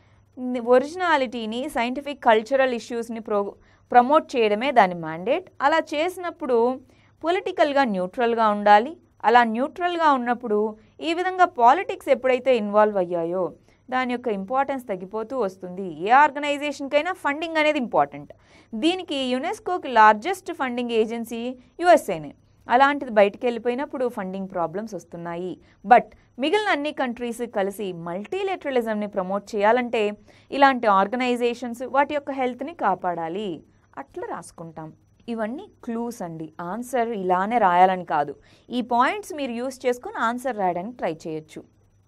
ఒరిజినాలిటీని సైంటిఫిక్ కల్చరల్ ఇష్యూస్ని ప్రో ప్రమోట్ చేయడమే దాని మ్యాండేట్ అలా చేసినప్పుడు పొలిటికల్గా న్యూట్రల్గా ఉండాలి అలా న్యూట్రల్గా ఉన్నప్పుడు ఈ విధంగా పాలిటిక్స్ ఎప్పుడైతే ఇన్వాల్వ్ అయ్యాయో దాని యొక్క ఇంపార్టెన్స్ తగ్గిపోతూ వస్తుంది ఏ ఆర్గనైజేషన్కైనా ఫండింగ్ అనేది ఇంపార్టెంట్ దీనికి యునెస్కోకి లార్జెస్ట్ ఫండింగ్ ఏజెన్సీ యుఎస్ఏనే అలాంటిది బయటికి వెళ్ళిపోయినప్పుడు ఫండింగ్ ప్రాబ్లమ్స్ వస్తున్నాయి బట్ మిగిలిన అన్ని కంట్రీస్ కలిసి మల్టీలెటరలిజంని ప్రమోట్ చేయాలంటే ఇలాంటి ఆర్గనైజేషన్స్ వాటి యొక్క హెల్త్ని కాపాడాలి అట్లా రాసుకుంటాం ఇవన్నీ క్లూస్ అండి ఆన్సర్ ఇలానే రాయాలని కాదు ఈ పాయింట్స్ మీరు యూస్ చేసుకొని ఆన్సర్ రాయడానికి ట్రై చేయొచ్చు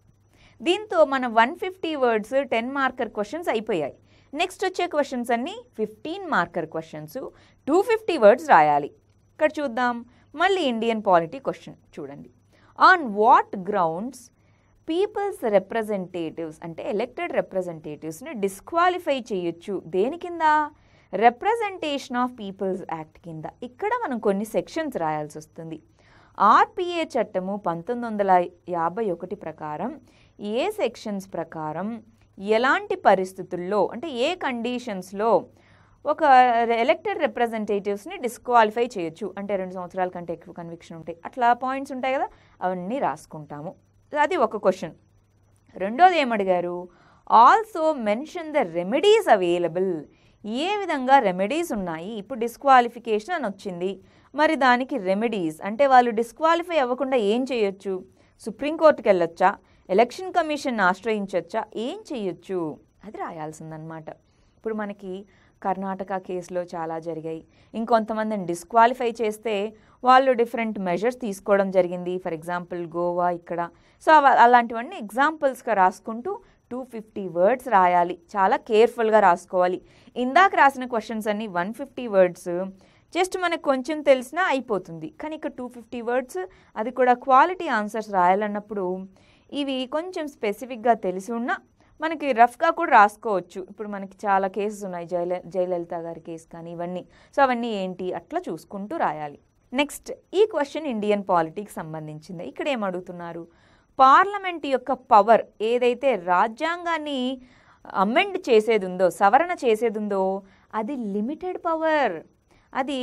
దీంతో మన one fifty words ten marker questions అయిపోయాయి నెక్స్ట్ వచ్చే క్వశ్చన్స్ అన్నీ fifteen marker questions two fifty words రాయాలి ఇక్కడ చూద్దాం మళ్ళీ ఇండియన్ పాలిటీ క్వశ్చన్ చూడండి on what grounds people's representatives అంటే ఎలక్టెడ్ రిప్రజెంటేటివ్స్ని డిస్క్వాలిఫై చేయొచ్చు దేని కింద రిప్రజెంటేషన్ ఆఫ్ పీపుల్స్ యాక్ట్ కింద ఇక్కడ మనం కొన్ని సెక్షన్స్ రాయాల్సి వస్తుంది ఆర్పిఏ చట్టము పంతొమ్మిది వందల యాభై ఒకటి ప్రకారం ఏ సెక్షన్స్ ప్రకారం ఎలాంటి పరిస్థితుల్లో అంటే ఏ కండిషన్స్లో ఒక ఎలక్టెడ్ రిప్రజెంటేటివ్స్ని డిస్క్వాలిఫై చేయొచ్చు అంటే రెండు సంవత్సరాల కంటే ఎక్కువ కన్విక్షన్ ఉంటాయి అట్లా పాయింట్స్ ఉంటాయి కదా అవన్నీ రాసుకుంటాము అది ఒక క్వశ్చన్ రెండోది ఏమడిగారు also mention the remedies available ఏ విధంగా రెమెడీస్ ఉన్నాయి ఇప్పుడు డిస్క్వాలిఫికేషన్ అని వచ్చింది మరి దానికి రెమెడీస్ అంటే వాళ్ళు డిస్క్వాలిఫై అవ్వకుండా ఏం చేయొచ్చు సుప్రీంకోర్టుకి వెళ్ళొచ్చా ఎలక్షన్ కమిషన్ ఆశ్రయించవచ్చా ఏం చేయొచ్చు అది రాయాల్సిందనమాట ఇప్పుడు మనకి కర్ణాటక కేసులో చాలా జరిగాయి ఇంకొంతమందిని డిస్క్వాలిఫై చేస్తే వాళ్ళు డిఫరెంట్ మెజర్స్ తీసుకోవడం జరిగింది ఫర్ ఎగ్జాంపుల్ గోవా ఇక్కడ సో అవ- అలాంటివన్నీ ఎగ్జాంపుల్స్గా రాసుకుంటూ టూ ఫిఫ్టీ వర్డ్స్ రాయాలి చాలా కేర్ఫుల్గా రాసుకోవాలి ఇందాక రాసిన క్వశ్చన్స్ అన్ని వన్ ఫిఫ్టీ వర్డ్స్ జస్ట్ మనకు కొంచెం తెలిసినా అయిపోతుంది కానీ ఇక్కడ టూ ఫిఫ్టీ వర్డ్స్ అది కూడా క్వాలిటీ ఆన్సర్స్ రాయాలన్నప్పుడు ఇవి కొంచెం స్పెసిఫిక్గా తెలిసి ఉన్నా మనకి రఫ్గా కూడా రాసుకోవచ్చు ఇప్పుడు మనకి చాలా కేసెస్ ఉన్నాయి జయల జయలలిత గారి కేసు కానీ ఇవన్నీ సో అవన్నీ ఏంటి అట్లా చూసుకుంటూ రాయాలి నెక్స్ట్ ఈ క్వశ్చన్ ఇండియన్ పాలిటిక్స్ సంబంధించింది ఇక్కడ ఏం అడుగుతున్నారు పార్లమెంట్ యొక్క పవర్ ఏదైతే రాజ్యాంగాన్ని అమెండ్ చేసేది ఉందో సవరణ చేసేది ఉందో అది లిమిటెడ్ పవర్ అది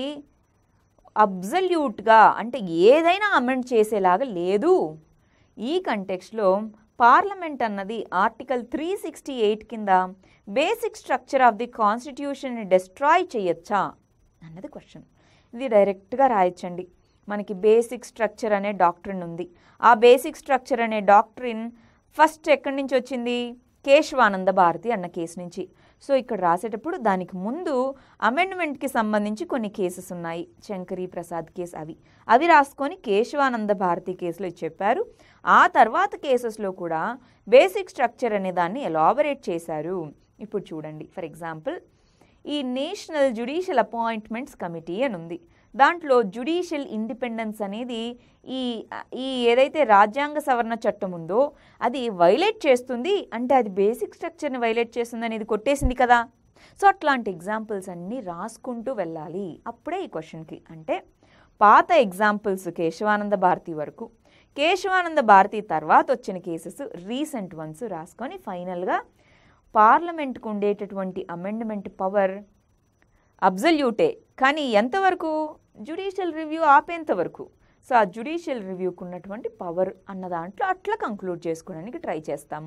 అబ్జల్యూట్గా అంటే ఏదైనా అమెండ్ చేసేలాగా లేదు ఈ కంటెక్స్లో పార్లమెంట్ అన్నది ఆర్టికల్ త్రీ సిక్స్టీ ఎయిట్ కింద బేసిక్ స్ట్రక్చర్ ఆఫ్ ది కాన్స్టిట్యూషన్ని డిస్ట్రాయ్ చేయొచ్చా అన్నది క్వశ్చన్ ఇది డైరెక్ట్గా రాయొచ్చండి మనకి బేసిక్ స్ట్రక్చర్ అనే డాక్ట్రిన్ ఉంది ఆ బేసిక్ స్ట్రక్చర్ అనే డాక్ట్రిన్ ఫస్ట్ ఎక్కడి నుంచి వచ్చింది కేశవానంద భారతి అన్న కేసు నుంచి సో ఇక్కడ రాసేటప్పుడు దానికి ముందు అమెండ్మెంట్కి సంబంధించి కొన్ని కేసెస్ ఉన్నాయి శంకరి ప్రసాద్ కేసు అవి అవి రాసుకొని కేశవానంద భారతి కేసులో చెప్పారు ఆ తర్వాత కేసెస్లో కూడా బేసిక్ స్ట్రక్చర్ అనే దాన్ని ఎలాబరేట్ చేశారు ఇప్పుడు చూడండి ఫర్ ఎగ్జాంపుల్ ఈ నేషనల్ జ్యుడిషియల్ అపాయింట్మెంట్స్ కమిటీ అని ఉంది దాంట్లో జ్యుడిషియల్ ఇండిపెండెన్స్ అనేది ఈ ఈ ఏదైతే రాజ్యాంగ సవరణ చట్టం ఉందో అది వైలేట్ చేస్తుంది అంటే అది బేసిక్ స్ట్రక్చర్ని వైలేట్ చేస్తుంది అనేది కొట్టేసింది కదా సో అట్లాంటి ఎగ్జాంపుల్స్ అన్నీ రాసుకుంటూ వెళ్ళాలి అప్పుడే ఈ క్వశ్చన్కి అంటే పాత ఎగ్జాంపుల్స్ కేశవానంద భారతి వరకు కేశవానంద భారతి తర్వాత వచ్చిన కేసెస్ రీసెంట్ వన్స్ రాసుకొని ఫైనల్గా పార్లమెంట్కు ఉండేటటువంటి అమెండ్మెంట్ పవర్ అబ్జల్యూటే కానీ ఎంతవరకు జ్యుడిషియల్ రివ్యూ ఆపేంత వరకు సో ఆ జ్యుడిషియల్ రివ్యూకు ఉన్నటువంటి పవర్ అన్న దాంట్లో అట్లా కంక్లూడ్ చేసుకోవడానికి ట్రై చేస్తాము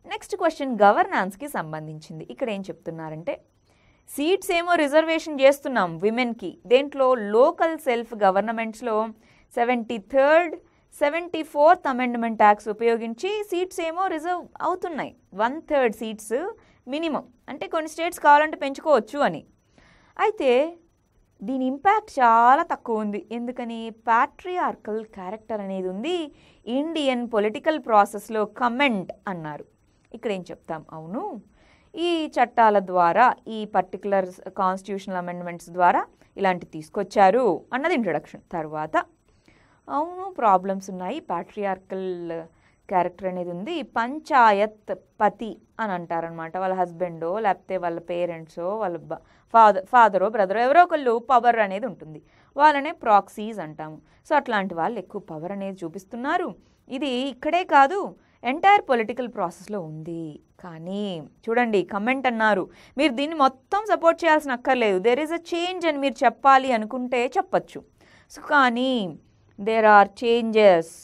నెక్స్ట్ క్వశ్చన్ గవర్నాన్స్కి సంబంధించింది ఇక్కడ ఏం చెప్తున్నారంటే సీట్స్ ఏమో రిజర్వేషన్ చేస్తున్నాం విమెన్కి దేంట్లో లోకల్ సెల్ఫ్ గవర్నమెంట్స్లో seventy third seventy fourth amendment ట్యాక్స్ ఉపయోగించి సీట్స్ ఏమో రిజర్వ్ అవుతున్నాయి వన్ థర్డ్ సీట్స్ మినిమం అంటే కొన్ని స్టేట్స్ కావాలంటే పెంచుకోవచ్చు అని అయితే దీని ఇంపాక్ట్ చాలా తక్కువ ఉంది ఎందుకని ప్యాట్రియార్కల్ క్యారెక్టర్ అనేది ఉంది ఇండియన్ పొలిటికల్ ప్రాసెస్లో కమెంట్ అన్నారు ఇక్కడ ఏం చెప్తాం అవును ఈ చట్టాల ద్వారా ఈ పర్టికులర్ కాన్స్టిట్యూషనల్ అమెండ్మెంట్స్ ద్వారా ఇలాంటి తీసుకొచ్చారు అన్నది ఇంట్రడక్షన్ తర్వాత అవును ప్రాబ్లమ్స్ ఉన్నాయి ప్యాట్రియార్కల్ క్యారెక్టర్ అనేది ఉంది పంచాయత్ పతి అని అంటారనమాట వాళ్ళ హస్బెండో లేకపోతే వాళ్ళ పేరెంట్సో వాళ్ళ ఫాదర్ ఫాదరో బ్రదరో ఎవరో ఒకళ్ళు పవర్ అనేది ఉంటుంది వాళ్ళనే ప్రాక్సీస్ అంటాము సో అట్లాంటి వాళ్ళు ఎక్కువ పవర్ అనేది చూపిస్తున్నారు ఇది ఇక్కడే కాదు ఎంటైర్ పొలిటికల్ ప్రాసెస్లో ఉంది కానీ చూడండి కమెంట్ అన్నారు మీరు దీన్ని మొత్తం సపోర్ట్ చేయాల్సిన అక్కర్లేదు దేర్ ఈజ్ అ చేంజ్ అని మీరు చెప్పాలి అనుకుంటే చెప్పచ్చు సో కానీ there are changes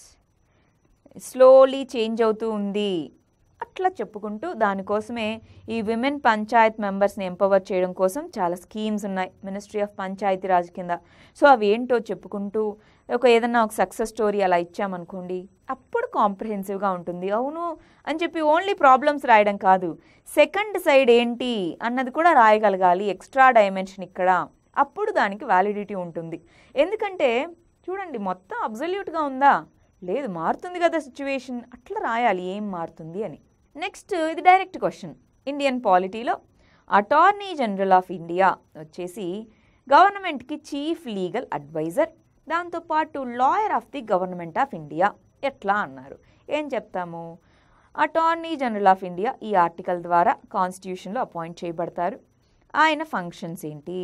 slowly change అవుతూ ఉంది అట్లా చెప్పుకుంటూ దానికోసమే ఈ విమెన్ పంచాయత్ మెంబర్స్ని ఎంపవర్ చేయడం కోసం చాలా స్కీమ్స్ ఉన్నాయి మినిస్ట్రీ ఆఫ్ పంచాయతీ రాజ్ కింద సో అవి ఏంటో చెప్పుకుంటూ ఒక ఏదన్నా ఒక సక్సెస్ స్టోరీ అలా ఇచ్చామనుకోండి అప్పుడు కాంప్రహెన్సివ్గా ఉంటుంది అవును అని చెప్పి ఓన్లీ ప్రాబ్లమ్స్ రాయడం కాదు సెకండ్ సైడ్ ఏంటి అన్నది కూడా రాయగలగాలి ఎక్స్ట్రా డైమెన్షన్ ఇక్కడ అప్పుడు దానికి వ్యాలిడిటీ ఉంటుంది ఎందుకంటే చూడండి మొత్తం అబ్జల్యూట్గా ఉందా లేదు మారుతుంది కదా సిచ్యువేషన్ అట్లా రాయాలి ఏం మారుతుంది అని నెక్స్ట్ ఇది డైరెక్ట్ క్వశ్చన్ ఇండియన్ పాలిటీలో అటార్నీ జనరల్ ఆఫ్ ఇండియా వచ్చేసి గవర్నమెంట్కి చీఫ్ లీగల్ అడ్వైజర్ దాంతోపాటు lawyer of the government of India ఎట్లా అన్నారు ఏం చెప్తాము అటార్నీ జనరల్ ఆఫ్ ఇండియా ఈ ఆర్టికల్ ద్వారా కాన్స్టిట్యూషన్లో అపాయింట్ చేయబడతారు ఆయన ఫంక్షన్స్ ఏంటి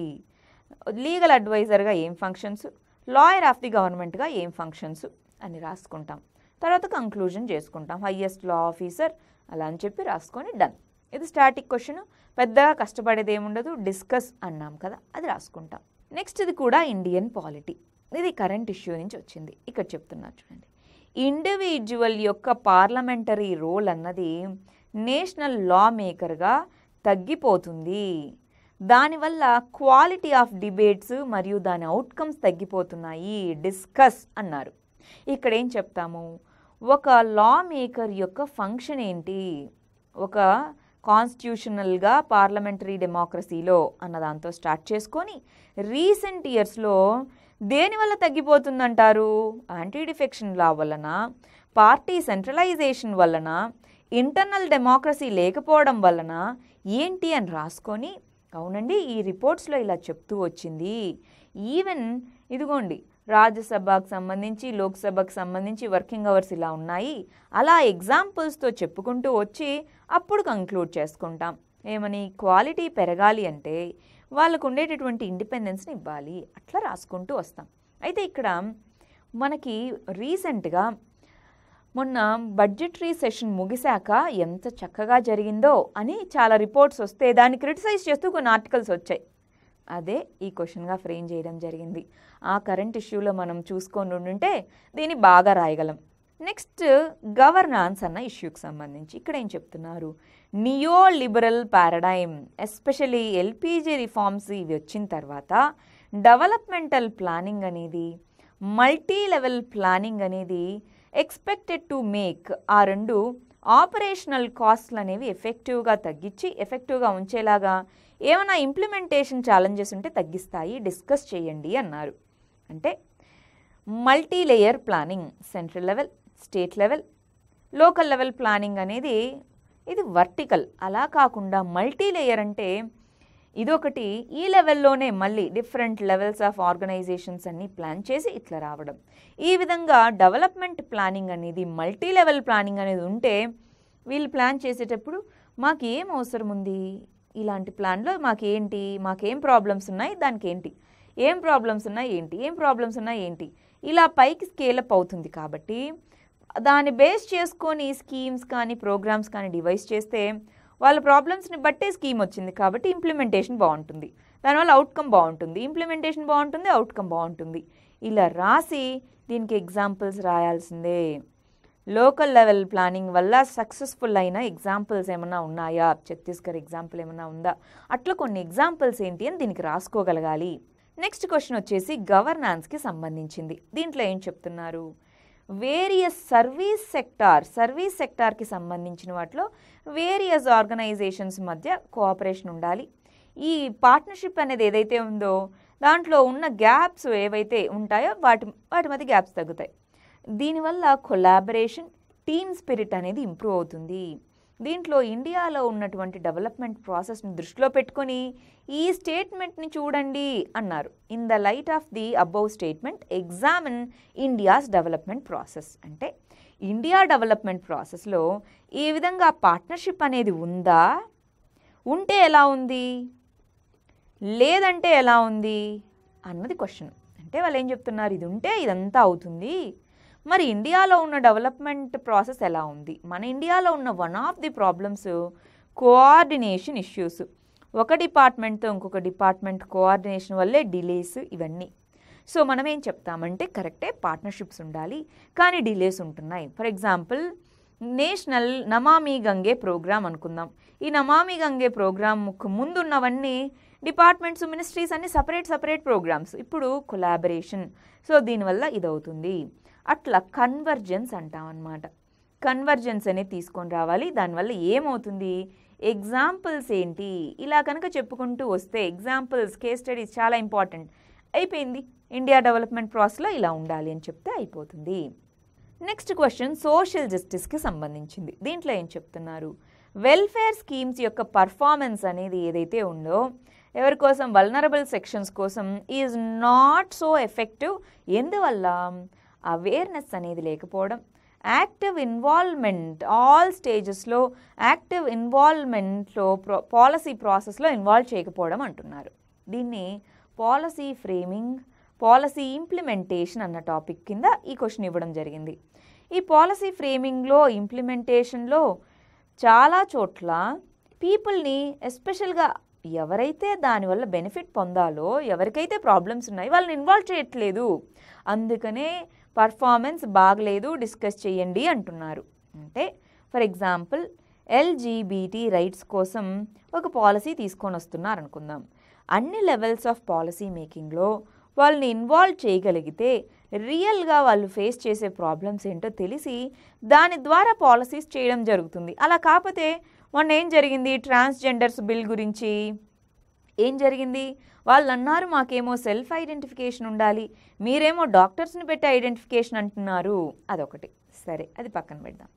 లీగల్ అడ్వైజర్గా ఏం ఫంక్షన్స్ లాయర్ ఆఫ్ ది గవర్నమెంట్గా ఏం ఫంక్షన్స్ అని రాసుకుంటాం తర్వాత కంక్లూజన్ చేసుకుంటాం హయ్యెస్ట్ లా ఆఫీసర్ అలా అని చెప్పి రాసుకొని డన్ ఇది స్టాటిక్ క్వశ్చన్ పెద్దగా కష్టపడేది ఏముండదు డిస్కస్ అన్నాం కదా అది రాసుకుంటాం నెక్స్ట్ ఇది కూడా ఇండియన్ పాలిటీ ఇది కరెంట్ ఇష్యూ నుంచి వచ్చింది ఇక్కడ చెప్తున్నారు చూడండి ఇండివిజువల్ యొక్క పార్లమెంటరీ రోల్ అన్నది నేషనల్ లా మేకర్గా తగ్గిపోతుంది దానివల్ల క్వాలిటీ ఆఫ్ డిబేట్స్ మరియు దాని అవుట్కమ్స్ తగ్గిపోతున్నాయి డిస్కస్ అన్నారు ఇక్కడ ఏం చెప్తాము ఒక లా మేకర్ యొక్క ఫంక్షన్ ఏంటి ఒక కాన్స్టిట్యూషనల్గా పార్లమెంటరీ డెమోక్రసీలో అన్న దాంతో స్టార్ట్ చేసుకొని రీసెంట్ ఇయర్స్లో దేనివల్ల తగ్గిపోతుందంటారు యాంటీ డిఫెక్షన్ లా వలన పార్టీ సెంట్రలైజేషన్ వలన ఇంటర్నల్ డెమోక్రసీ లేకపోవడం వలన ఏంటి అని రాసుకొని అవునండి ఈ రిపోర్ట్స్లో ఇలా చెప్తూ వచ్చింది ఈవెన్ ఇదిగోండి రాజ్యసభకు సంబంధించి లోక్సభకు సంబంధించి వర్కింగ్ అవర్స్ ఇలా ఉన్నాయి అలా ఎగ్జాంపుల్స్తో చెప్పుకుంటూ వచ్చి అప్పుడు కంక్లూడ్ చేసుకుంటాం ఏమని క్వాలిటీ పెరగాలి అంటే వాళ్ళకు ఉండేటటువంటి ఇండిపెండెన్స్ని ఇవ్వాలి అట్లా రాసుకుంటూ వస్తాం అయితే ఇక్కడ మనకి రీసెంట్గా మొన్న బడ్జెటరీ సెషన్ ముగిశాక ఎంత చక్కగా జరిగిందో అని చాలా రిపోర్ట్స్ వస్తే దాన్ని క్రిటిసైజ్ చేస్తూ కొన్ని ఆర్టికల్స్ వచ్చాయి అదే ఈ క్వశ్చన్గా ఫ్రేమ్ చేయడం జరిగింది ఆ కరెంట్ ఇష్యూలో మనం చూసుకొని ఉండుంటే దీన్ని బాగా రాయగలం నెక్స్ట్ గవర్నాన్స్ అన్న ఇష్యూకి సంబంధించి ఇక్కడ ఏం చెప్తున్నారు neo liberal paradigm especially LPG reforms ఇవి వచ్చిన తర్వాత డెవలప్మెంటల్ ప్లానింగ్ అనేది మల్టీ లెవెల్ ప్లానింగ్ అనేది ఎక్స్పెక్టెడ్ టు మేక్ ఆ రెండు ఆపరేషనల్ కాస్ట్లు అనేవి ఎఫెక్టివ్గా తగ్గించి ఎఫెక్టివ్గా ఉంచేలాగా ఏమైనా ఇంప్లిమెంటేషన్ ఛాలెంజెస్ ఉంటే తగ్గిస్తాయి డిస్కస్ చేయండి అన్నారు అంటే multi layer planning central level state level local level planning అనేది ఇది వర్టికల్ అలా కాకుండా మల్టీ లేయర్ అంటే ఇదొకటి ఈ లెవెల్లోనే మళ్ళీ డిఫరెంట్ లెవెల్స్ ఆఫ్ ఆర్గనైజేషన్స్ అన్ని ప్లాన్ చేసి ఇట్లా రావడం ఈ విధంగా డెవలప్మెంట్ ప్లానింగ్ అనేది మల్టీ లెవెల్ ప్లానింగ్ అనేది ఉంటే వీళ్ళు ప్లాన్ చేసేటప్పుడు మాకు ఏం అవసరం ఉంది ఇలాంటి ప్లాన్లో మాకేంటి మాకేం ప్రాబ్లమ్స్ ఉన్నాయి దానికి ఏంటి ఏం ప్రాబ్లమ్స్ ఉన్నాయి ఏంటి ఏం ప్రాబ్లమ్స్ ఉన్నాయి ఏంటి ఇలా పైకి స్కేలప్ అవుతుంది కాబట్టి దాన్ని బేస్ చేసుకొని స్కీమ్స్ కానీ ప్రోగ్రామ్స్ కానీ డివైస్ చేస్తే వాళ్ళ ప్రాబ్లమ్స్ని బట్టే స్కీమ్ వచ్చింది కాబట్టి ఇంప్లిమెంటేషన్ బాగుంటుంది దానివల్ల అవుట్కమ్ బాగుంటుంది ఇంప్లిమెంటేషన్ బాగుంటుంది అవుట్కమ్ బాగుంటుంది ఇలా రాసి దీనికి ఎగ్జాంపుల్స్ రాయాల్సిందే లోకల్ లెవెల్ ప్లానింగ్ వల్ల సక్సెస్ఫుల్ అయిన ఎగ్జాంపుల్స్ ఏమైనా ఉన్నాయా ఛత్తీస్గఢ్ ఎగ్జాంపుల్ ఏమైనా ఉందా అట్లా కొన్ని ఎగ్జాంపుల్స్ ఏంటి అని దీనికి రాసుకోగలగాలి నెక్స్ట్ క్వశ్చన్ వచ్చేసి గవర్నాన్స్కి సంబంధించింది దీంట్లో ఏం చెప్తున్నారు వేరియస్ సర్వీస్ సెక్టార్ సర్వీస్ సెక్టార్కి సంబంధించిన వాటిలో వేరియస్ ఆర్గనైజేషన్స్ మధ్య కోఆపరేషన్ ఉండాలి ఈ పార్ట్నర్షిప్ అనేది ఏదైతే ఉందో దాంట్లో ఉన్న గ్యాప్స్ ఏవైతే ఉంటాయో వాటి వాటి మధ్య గ్యాప్స్ తగ్గుతాయి దీనివల్ల కొలాబరేషన్ టీమ్ స్పిరిట్ అనేది ఇంప్రూవ్ అవుతుంది దీంట్లో ఇండియాలో ఉన్నటువంటి డెవలప్మెంట్ ప్రాసెస్ని దృష్టిలో పెట్టుకొని ఈ స్టేట్మెంట్ని చూడండి అన్నారు in the light of the above statement examine India's development process అంటే ఇండియా డెవలప్మెంట్ ప్రాసెస్లో ఈ విధంగా పార్ట్నర్షిప్ అనేది ఉందా ఉంటే ఎలా ఉంది లేదంటే ఎలా ఉంది అన్నది క్వశ్చన్ అంటే వాళ్ళు ఏం చెప్తున్నారు ఇది ఉంటే ఇదంతా అవుతుంది మరి ఇండియాలో ఉన్న డెవలప్మెంట్ ప్రాసెస్ ఎలా ఉంది మన ఇండియాలో ఉన్న one of the problems coordination issues ఒక డిపార్ట్మెంట్తో ఇంకొక డిపార్ట్మెంట్ కోఆర్డినేషన్ వల్లే డిలేస్ ఇవన్నీ సో మనం ఏం చెప్తామంటే కరెక్టే పార్ట్నర్షిప్స్ ఉండాలి కానీ డిలేస్ ఉంటున్నాయి ఫర్ ఎగ్జాంపుల్ నేషనల్ నమామి గంగే ప్రోగ్రామ్ అనుకుందాం ఈ నమామి గంగే ప్రోగ్రామ్కు ముందున్నవన్నీ డిపార్ట్మెంట్స్ మినిస్ట్రీస్ అన్ని సపరేట్ సపరేట్ ప్రోగ్రామ్స్ ఇప్పుడు కొలాబరేషన్ సో దీనివల్ల ఇదవుతుంది అట్లా కన్వర్జెన్స్ అంటాం అనమాట కన్వర్జెన్స్ అనేది తీసుకొని రావాలి దానివల్ల ఏమవుతుంది ఎగ్జాంపుల్స్ ఏంటి ఇలా కనుక చెప్పుకుంటూ వస్తే ఎగ్జాంపుల్స్ కేస్ స్టడీస్ చాలా ఇంపార్టెంట్ అయిపోయింది ఇండియా డెవలప్మెంట్ ప్రాసెస్లో ఇలా ఉండాలి అని చెప్తే అయిపోతుంది నెక్స్ట్ క్వశ్చన్ సోషల్ జస్టిస్కి సంబంధించింది దీంట్లో ఏం చెప్తున్నారు వెల్ఫేర్ స్కీమ్స్ యొక్క పర్ఫార్మెన్స్ అనేది ఏదైతే ఉందో ఎవరి కోసం వల్నరబుల్ సెక్షన్స్ కోసం ఈజ్ నాట్ సో ఎఫెక్టివ్ ఎందువల్ల అవేర్నెస్ అనేది లేకపోవడం యాక్టివ్ ఇన్వాల్వ్మెంట్ ఆల్ స్టేజెస్లో యాక్టివ్ ఇన్వాల్వ్మెంట్లో ప్రో పాలసీ ప్రాసెస్లో ఇన్వాల్వ్ చేయకపోవడం అంటున్నారు దీన్ని పాలసీ ఫ్రేమింగ్ పాలసీ ఇంప్లిమెంటేషన్ అన్న టాపిక్ కింద ఈ క్వశ్చన్ ఇవ్వడం జరిగింది ఈ పాలసీ ఫ్రేమింగ్లో ఇంప్లిమెంటేషన్లో చాలా చోట్ల పీపుల్ని ఎస్పెషల్గా ఎవరైతే దానివల్ల బెనిఫిట్ పొందాలో ఎవరికైతే ప్రాబ్లమ్స్ ఉన్నాయి వాళ్ళని ఇన్వాల్వ్ చేయట్లేదు అందుకనే పర్ఫార్మెన్స్ బాగలేదు డిస్కస్ చేయండి అంటున్నారు అంటే ఫర్ ఎగ్జాంపుల్ ఎల్జీబీటీ రైట్స్ కోసం ఒక పాలసీ తీసుకొని వస్తున్నారు అనుకుందాం అన్ని లెవెల్స్ ఆఫ్ పాలసీ మేకింగ్లో వాళ్ళని ఇన్వాల్వ్ చేయగలిగితే రియల్గా వాళ్ళు ఫేస్ చేసే ప్రాబ్లమ్స్ ఏంటో తెలిసి దాని ద్వారా పాలసీస్ చేయడం జరుగుతుంది అలా కాకపోతే మొన్న ఏం జరిగింది ట్రాన్స్జెండర్స్ బిల్ గురించి ఏం జరిగింది వాళ్ళు అన్నారు మాకేమో సెల్ఫ్ ఐడెంటిఫికేషన్ ఉండాలి మీరేమో డాక్టర్స్ని పెట్టి ఐడెంటిఫికేషన్ అంటున్నారు అదొకటి సరే అది పక్కన పెడదాం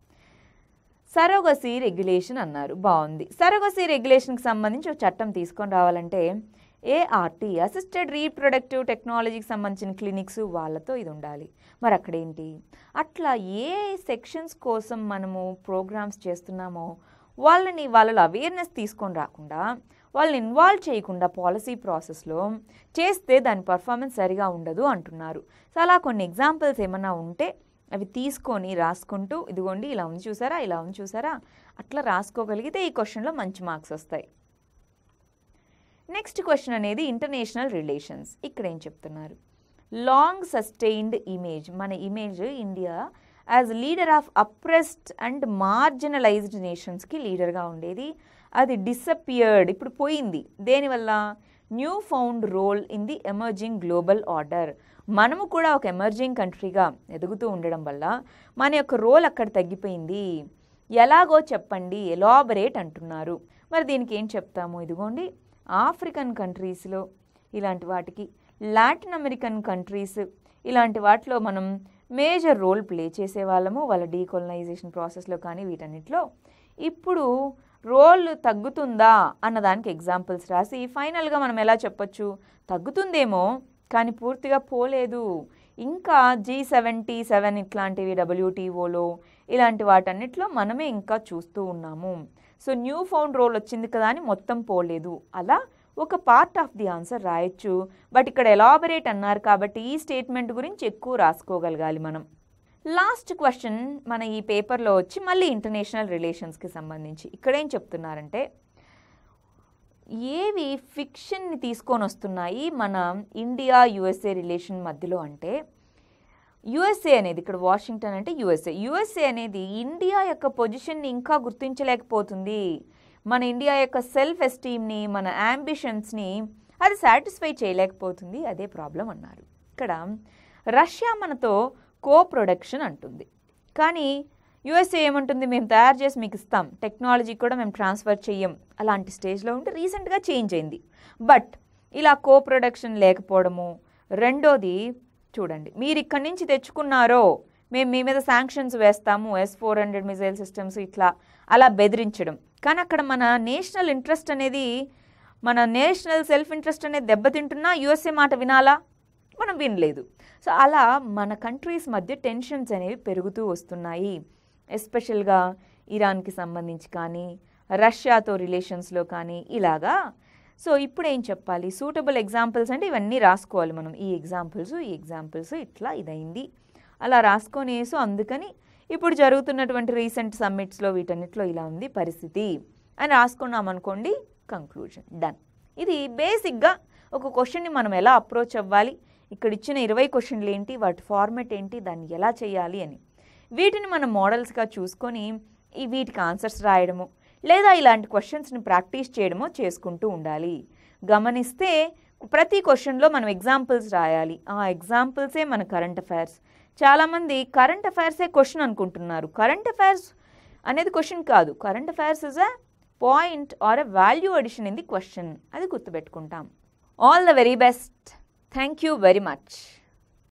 సరోగసీ రెగ్యులేషన్ అన్నారు బాగుంది సరోగసీ రెగ్యులేషన్కి సంబంధించి ఒక చట్టం తీసుకొని రావాలంటే ఏఆర్టీ అసిస్టెడ్ రీప్రొడక్టివ్ టెక్నాలజీకి సంబంధించిన క్లినిక్స్ వాళ్ళతో ఇది ఉండాలి మరి అక్కడేంటి అట్లా ఏ సెక్షన్స్ కోసం మనము ప్రోగ్రామ్స్ చేస్తున్నామో వాళ్ళని వాళ్ళలో అవేర్నెస్ తీసుకొని రాకుండా వాళ్ళని ఇన్వాల్వ్ చేయకుండా పాలసీ ప్రాసెస్లో చేస్తే దాని పర్ఫార్మెన్స్ సరిగా ఉండదు అంటున్నారు సో అలా కొన్ని ఎగ్జాంపుల్స్ ఏమైనా ఉంటే అవి తీసుకొని రాసుకుంటూ ఇదిగోండి ఇలా ఉంది చూసారా ఇలా ఉంది చూసారా అట్లా రాసుకోగలిగితే ఈ క్వశ్చన్లో మంచి మార్క్స్ వస్తాయి నెక్స్ట్ క్వశ్చన్ అనేది ఇంటర్నేషనల్ రిలేషన్స్ ఇక్కడ ఏం చెప్తున్నారు లాంగ్ సస్టైన్డ్ ఇమేజ్ మన image India as leader of oppressed and marginalised నేషన్స్కి లీడర్గా ఉండేది అది డిసపియర్డ్ ఇప్పుడు పోయింది దేనివల్ల new found role in the emerging global order మనము కూడా ఒక ఎమర్జింగ్ కంట్రీగా ఎదుగుతూ ఉండడం వల్ల మన యొక్క రోల్ అక్కడ తగ్గిపోయింది ఎలాగో చెప్పండి ఎలాబరేట్ అంటున్నారు మరి దీనికి ఏం చెప్తాము ఇదిగోండి ఆఫ్రికన్ కంట్రీస్లో ఇలాంటి వాటికి లాటిన్ అమెరికన్ కంట్రీస్ ఇలాంటి వాటిలో మనం మేజర్ రోల్ ప్లే చేసేవాళ్ళము వాళ్ళ డీకొలనైజేషన్ ప్రాసెస్లో కానీ వీటన్నిటిలో ఇప్పుడు రోల్ తగ్గుతుందా అన్నదానికి ఎగ్జాంపుల్స్ రాసి ఫైనల్గా మనం ఎలా చెప్పొచ్చు తగ్గుతుందేమో కానీ పూర్తిగా పోలేదు ఇంకా జీ సెవెంటీ సెవెన్ ఇట్లాంటివి డబ్ల్యూటీఓలో ఇలాంటి వాటన్నిటిలో మనమే ఇంకా చూస్తూ ఉన్నాము సో న్యూ ఫౌండ్ రోల్ వచ్చింది కదా అని మొత్తం పోలేదు అలా ఒక పార్ట్ ఆఫ్ ది ఆన్సర్ రాయొచ్చు బట్ ఇక్కడ ఎలాబరేట్ అన్నారు కాబట్టి ఈ స్టేట్మెంట్ గురించి ఎక్కువ రాసుకోగలగాలి మనం లాస్ట్ క్వశ్చన్ మన ఈ పేపర్లో వచ్చి మళ్ళీ ఇంటర్నేషనల్ రిలేషన్స్కి సంబంధించి ఇక్కడ ఏం చెప్తున్నారంటే ఏవి ఫిక్షన్ని తీసుకొని వస్తున్నాయి మన ఇండియా యుఎస్ఏ రిలేషన్ మధ్యలో అంటే యుఎస్ఏ అనేది ఇక్కడ వాషింగ్టన్ అంటే యుఎస్ఏ యుఎస్ఏ అనేది ఇండియా యొక్క పొజిషన్ని ఇంకా గుర్తించలేకపోతుంది మన ఇండియా యొక్క సెల్ఫ్ ఎస్టీమ్ని మన యాంబిషన్స్ని అది సాటిస్ఫై చేయలేకపోతుంది అదే ప్రాబ్లం అన్నారు ఇక్కడ రష్యా మనతో కో ప్రొడక్షన్ అంటుంది కానీ యుఎస్ఏ ఏమంటుంది మేము తయారు చేసి మీకు ఇస్తాం టెక్నాలజీ కూడా మేము ట్రాన్స్ఫర్ చెయ్యం అలాంటి స్టేజ్లో ఉంటే రీసెంట్గా చేంజ్ అయింది బట్ ఇలా కో ప్రొడక్షన్ లేకపోవడము రెండోది చూడండి మీరు ఇక్కడి నుంచి తెచ్చుకున్నారో మేము మీ మీద శాంక్షన్స్ వేస్తాము S four hundred missile systems ఇట్లా అలా బెదిరించడం కానీ అక్కడ మన నేషనల్ ఇంట్రెస్ట్ అనేది మన నేషనల్ సెల్ఫ్ ఇంట్రెస్ట్ అనేది దెబ్బతింటున్నా యుఎస్ఏ మాట వినాలా మనం వినలేదు సో అలా మన కంట్రీస్ మధ్య టెన్షన్స్ అనేవి పెరుగుతూ వస్తున్నాయి ఎస్పెషల్గా ఇరాన్కి సంబంధించి కానీ రష్యాతో రిలేషన్స్లో కానీ ఇలాగా సో ఇప్పుడు ఏం చెప్పాలి సూటబుల్ ఎగ్జాంపుల్స్ అంటే ఇవన్నీ రాసుకోవాలి మనం ఈ ఎగ్జాంపుల్స్ ఈ ఎగ్జాంపుల్స్ ఇట్లా ఇదైంది అలా రాసుకొని సో అందుకని ఇప్పుడు జరుగుతున్నటువంటి రీసెంట్ సమ్మిట్స్లో వీటన్నిటిలో ఇలా ఉంది పరిస్థితి అని రాసుకున్నాం అనుకోండి కంక్లూజన్ డన్ ఇది బేసిక్గా ఒక క్వశ్చన్ని మనం ఎలా అప్రోచ్ అవ్వాలి ఇక్కడ ఇచ్చిన ఇరవై క్వశ్చన్లు ఏంటి వాటి ఫార్మెట్ ఏంటి దాన్ని ఎలా చేయాలి అని వీటిని మనం మోడల్స్గా చూసుకొని ఈ వీటికి ఆన్సర్స్ రాయడము లేదా ఇలాంటి క్వశ్చన్స్ని ప్రాక్టీస్ చేయడమో చేసుకుంటూ ఉండాలి గమనిస్తే ప్రతి క్వశ్చన్లో మనం ఎగ్జాంపుల్స్ రాయాలి ఆ ఎగ్జాంపుల్సే మన కరెంట్ అఫైర్స్ చాలామంది కరెంట్ అఫైర్సే క్వశ్చన్ అనుకుంటున్నారు కరెంట్ అఫైర్స్ అనేది క్వశ్చన్ కాదు current affairs is a point or a value addition in the question అది గుర్తుపెట్టుకుంటాం all the very best thank you very much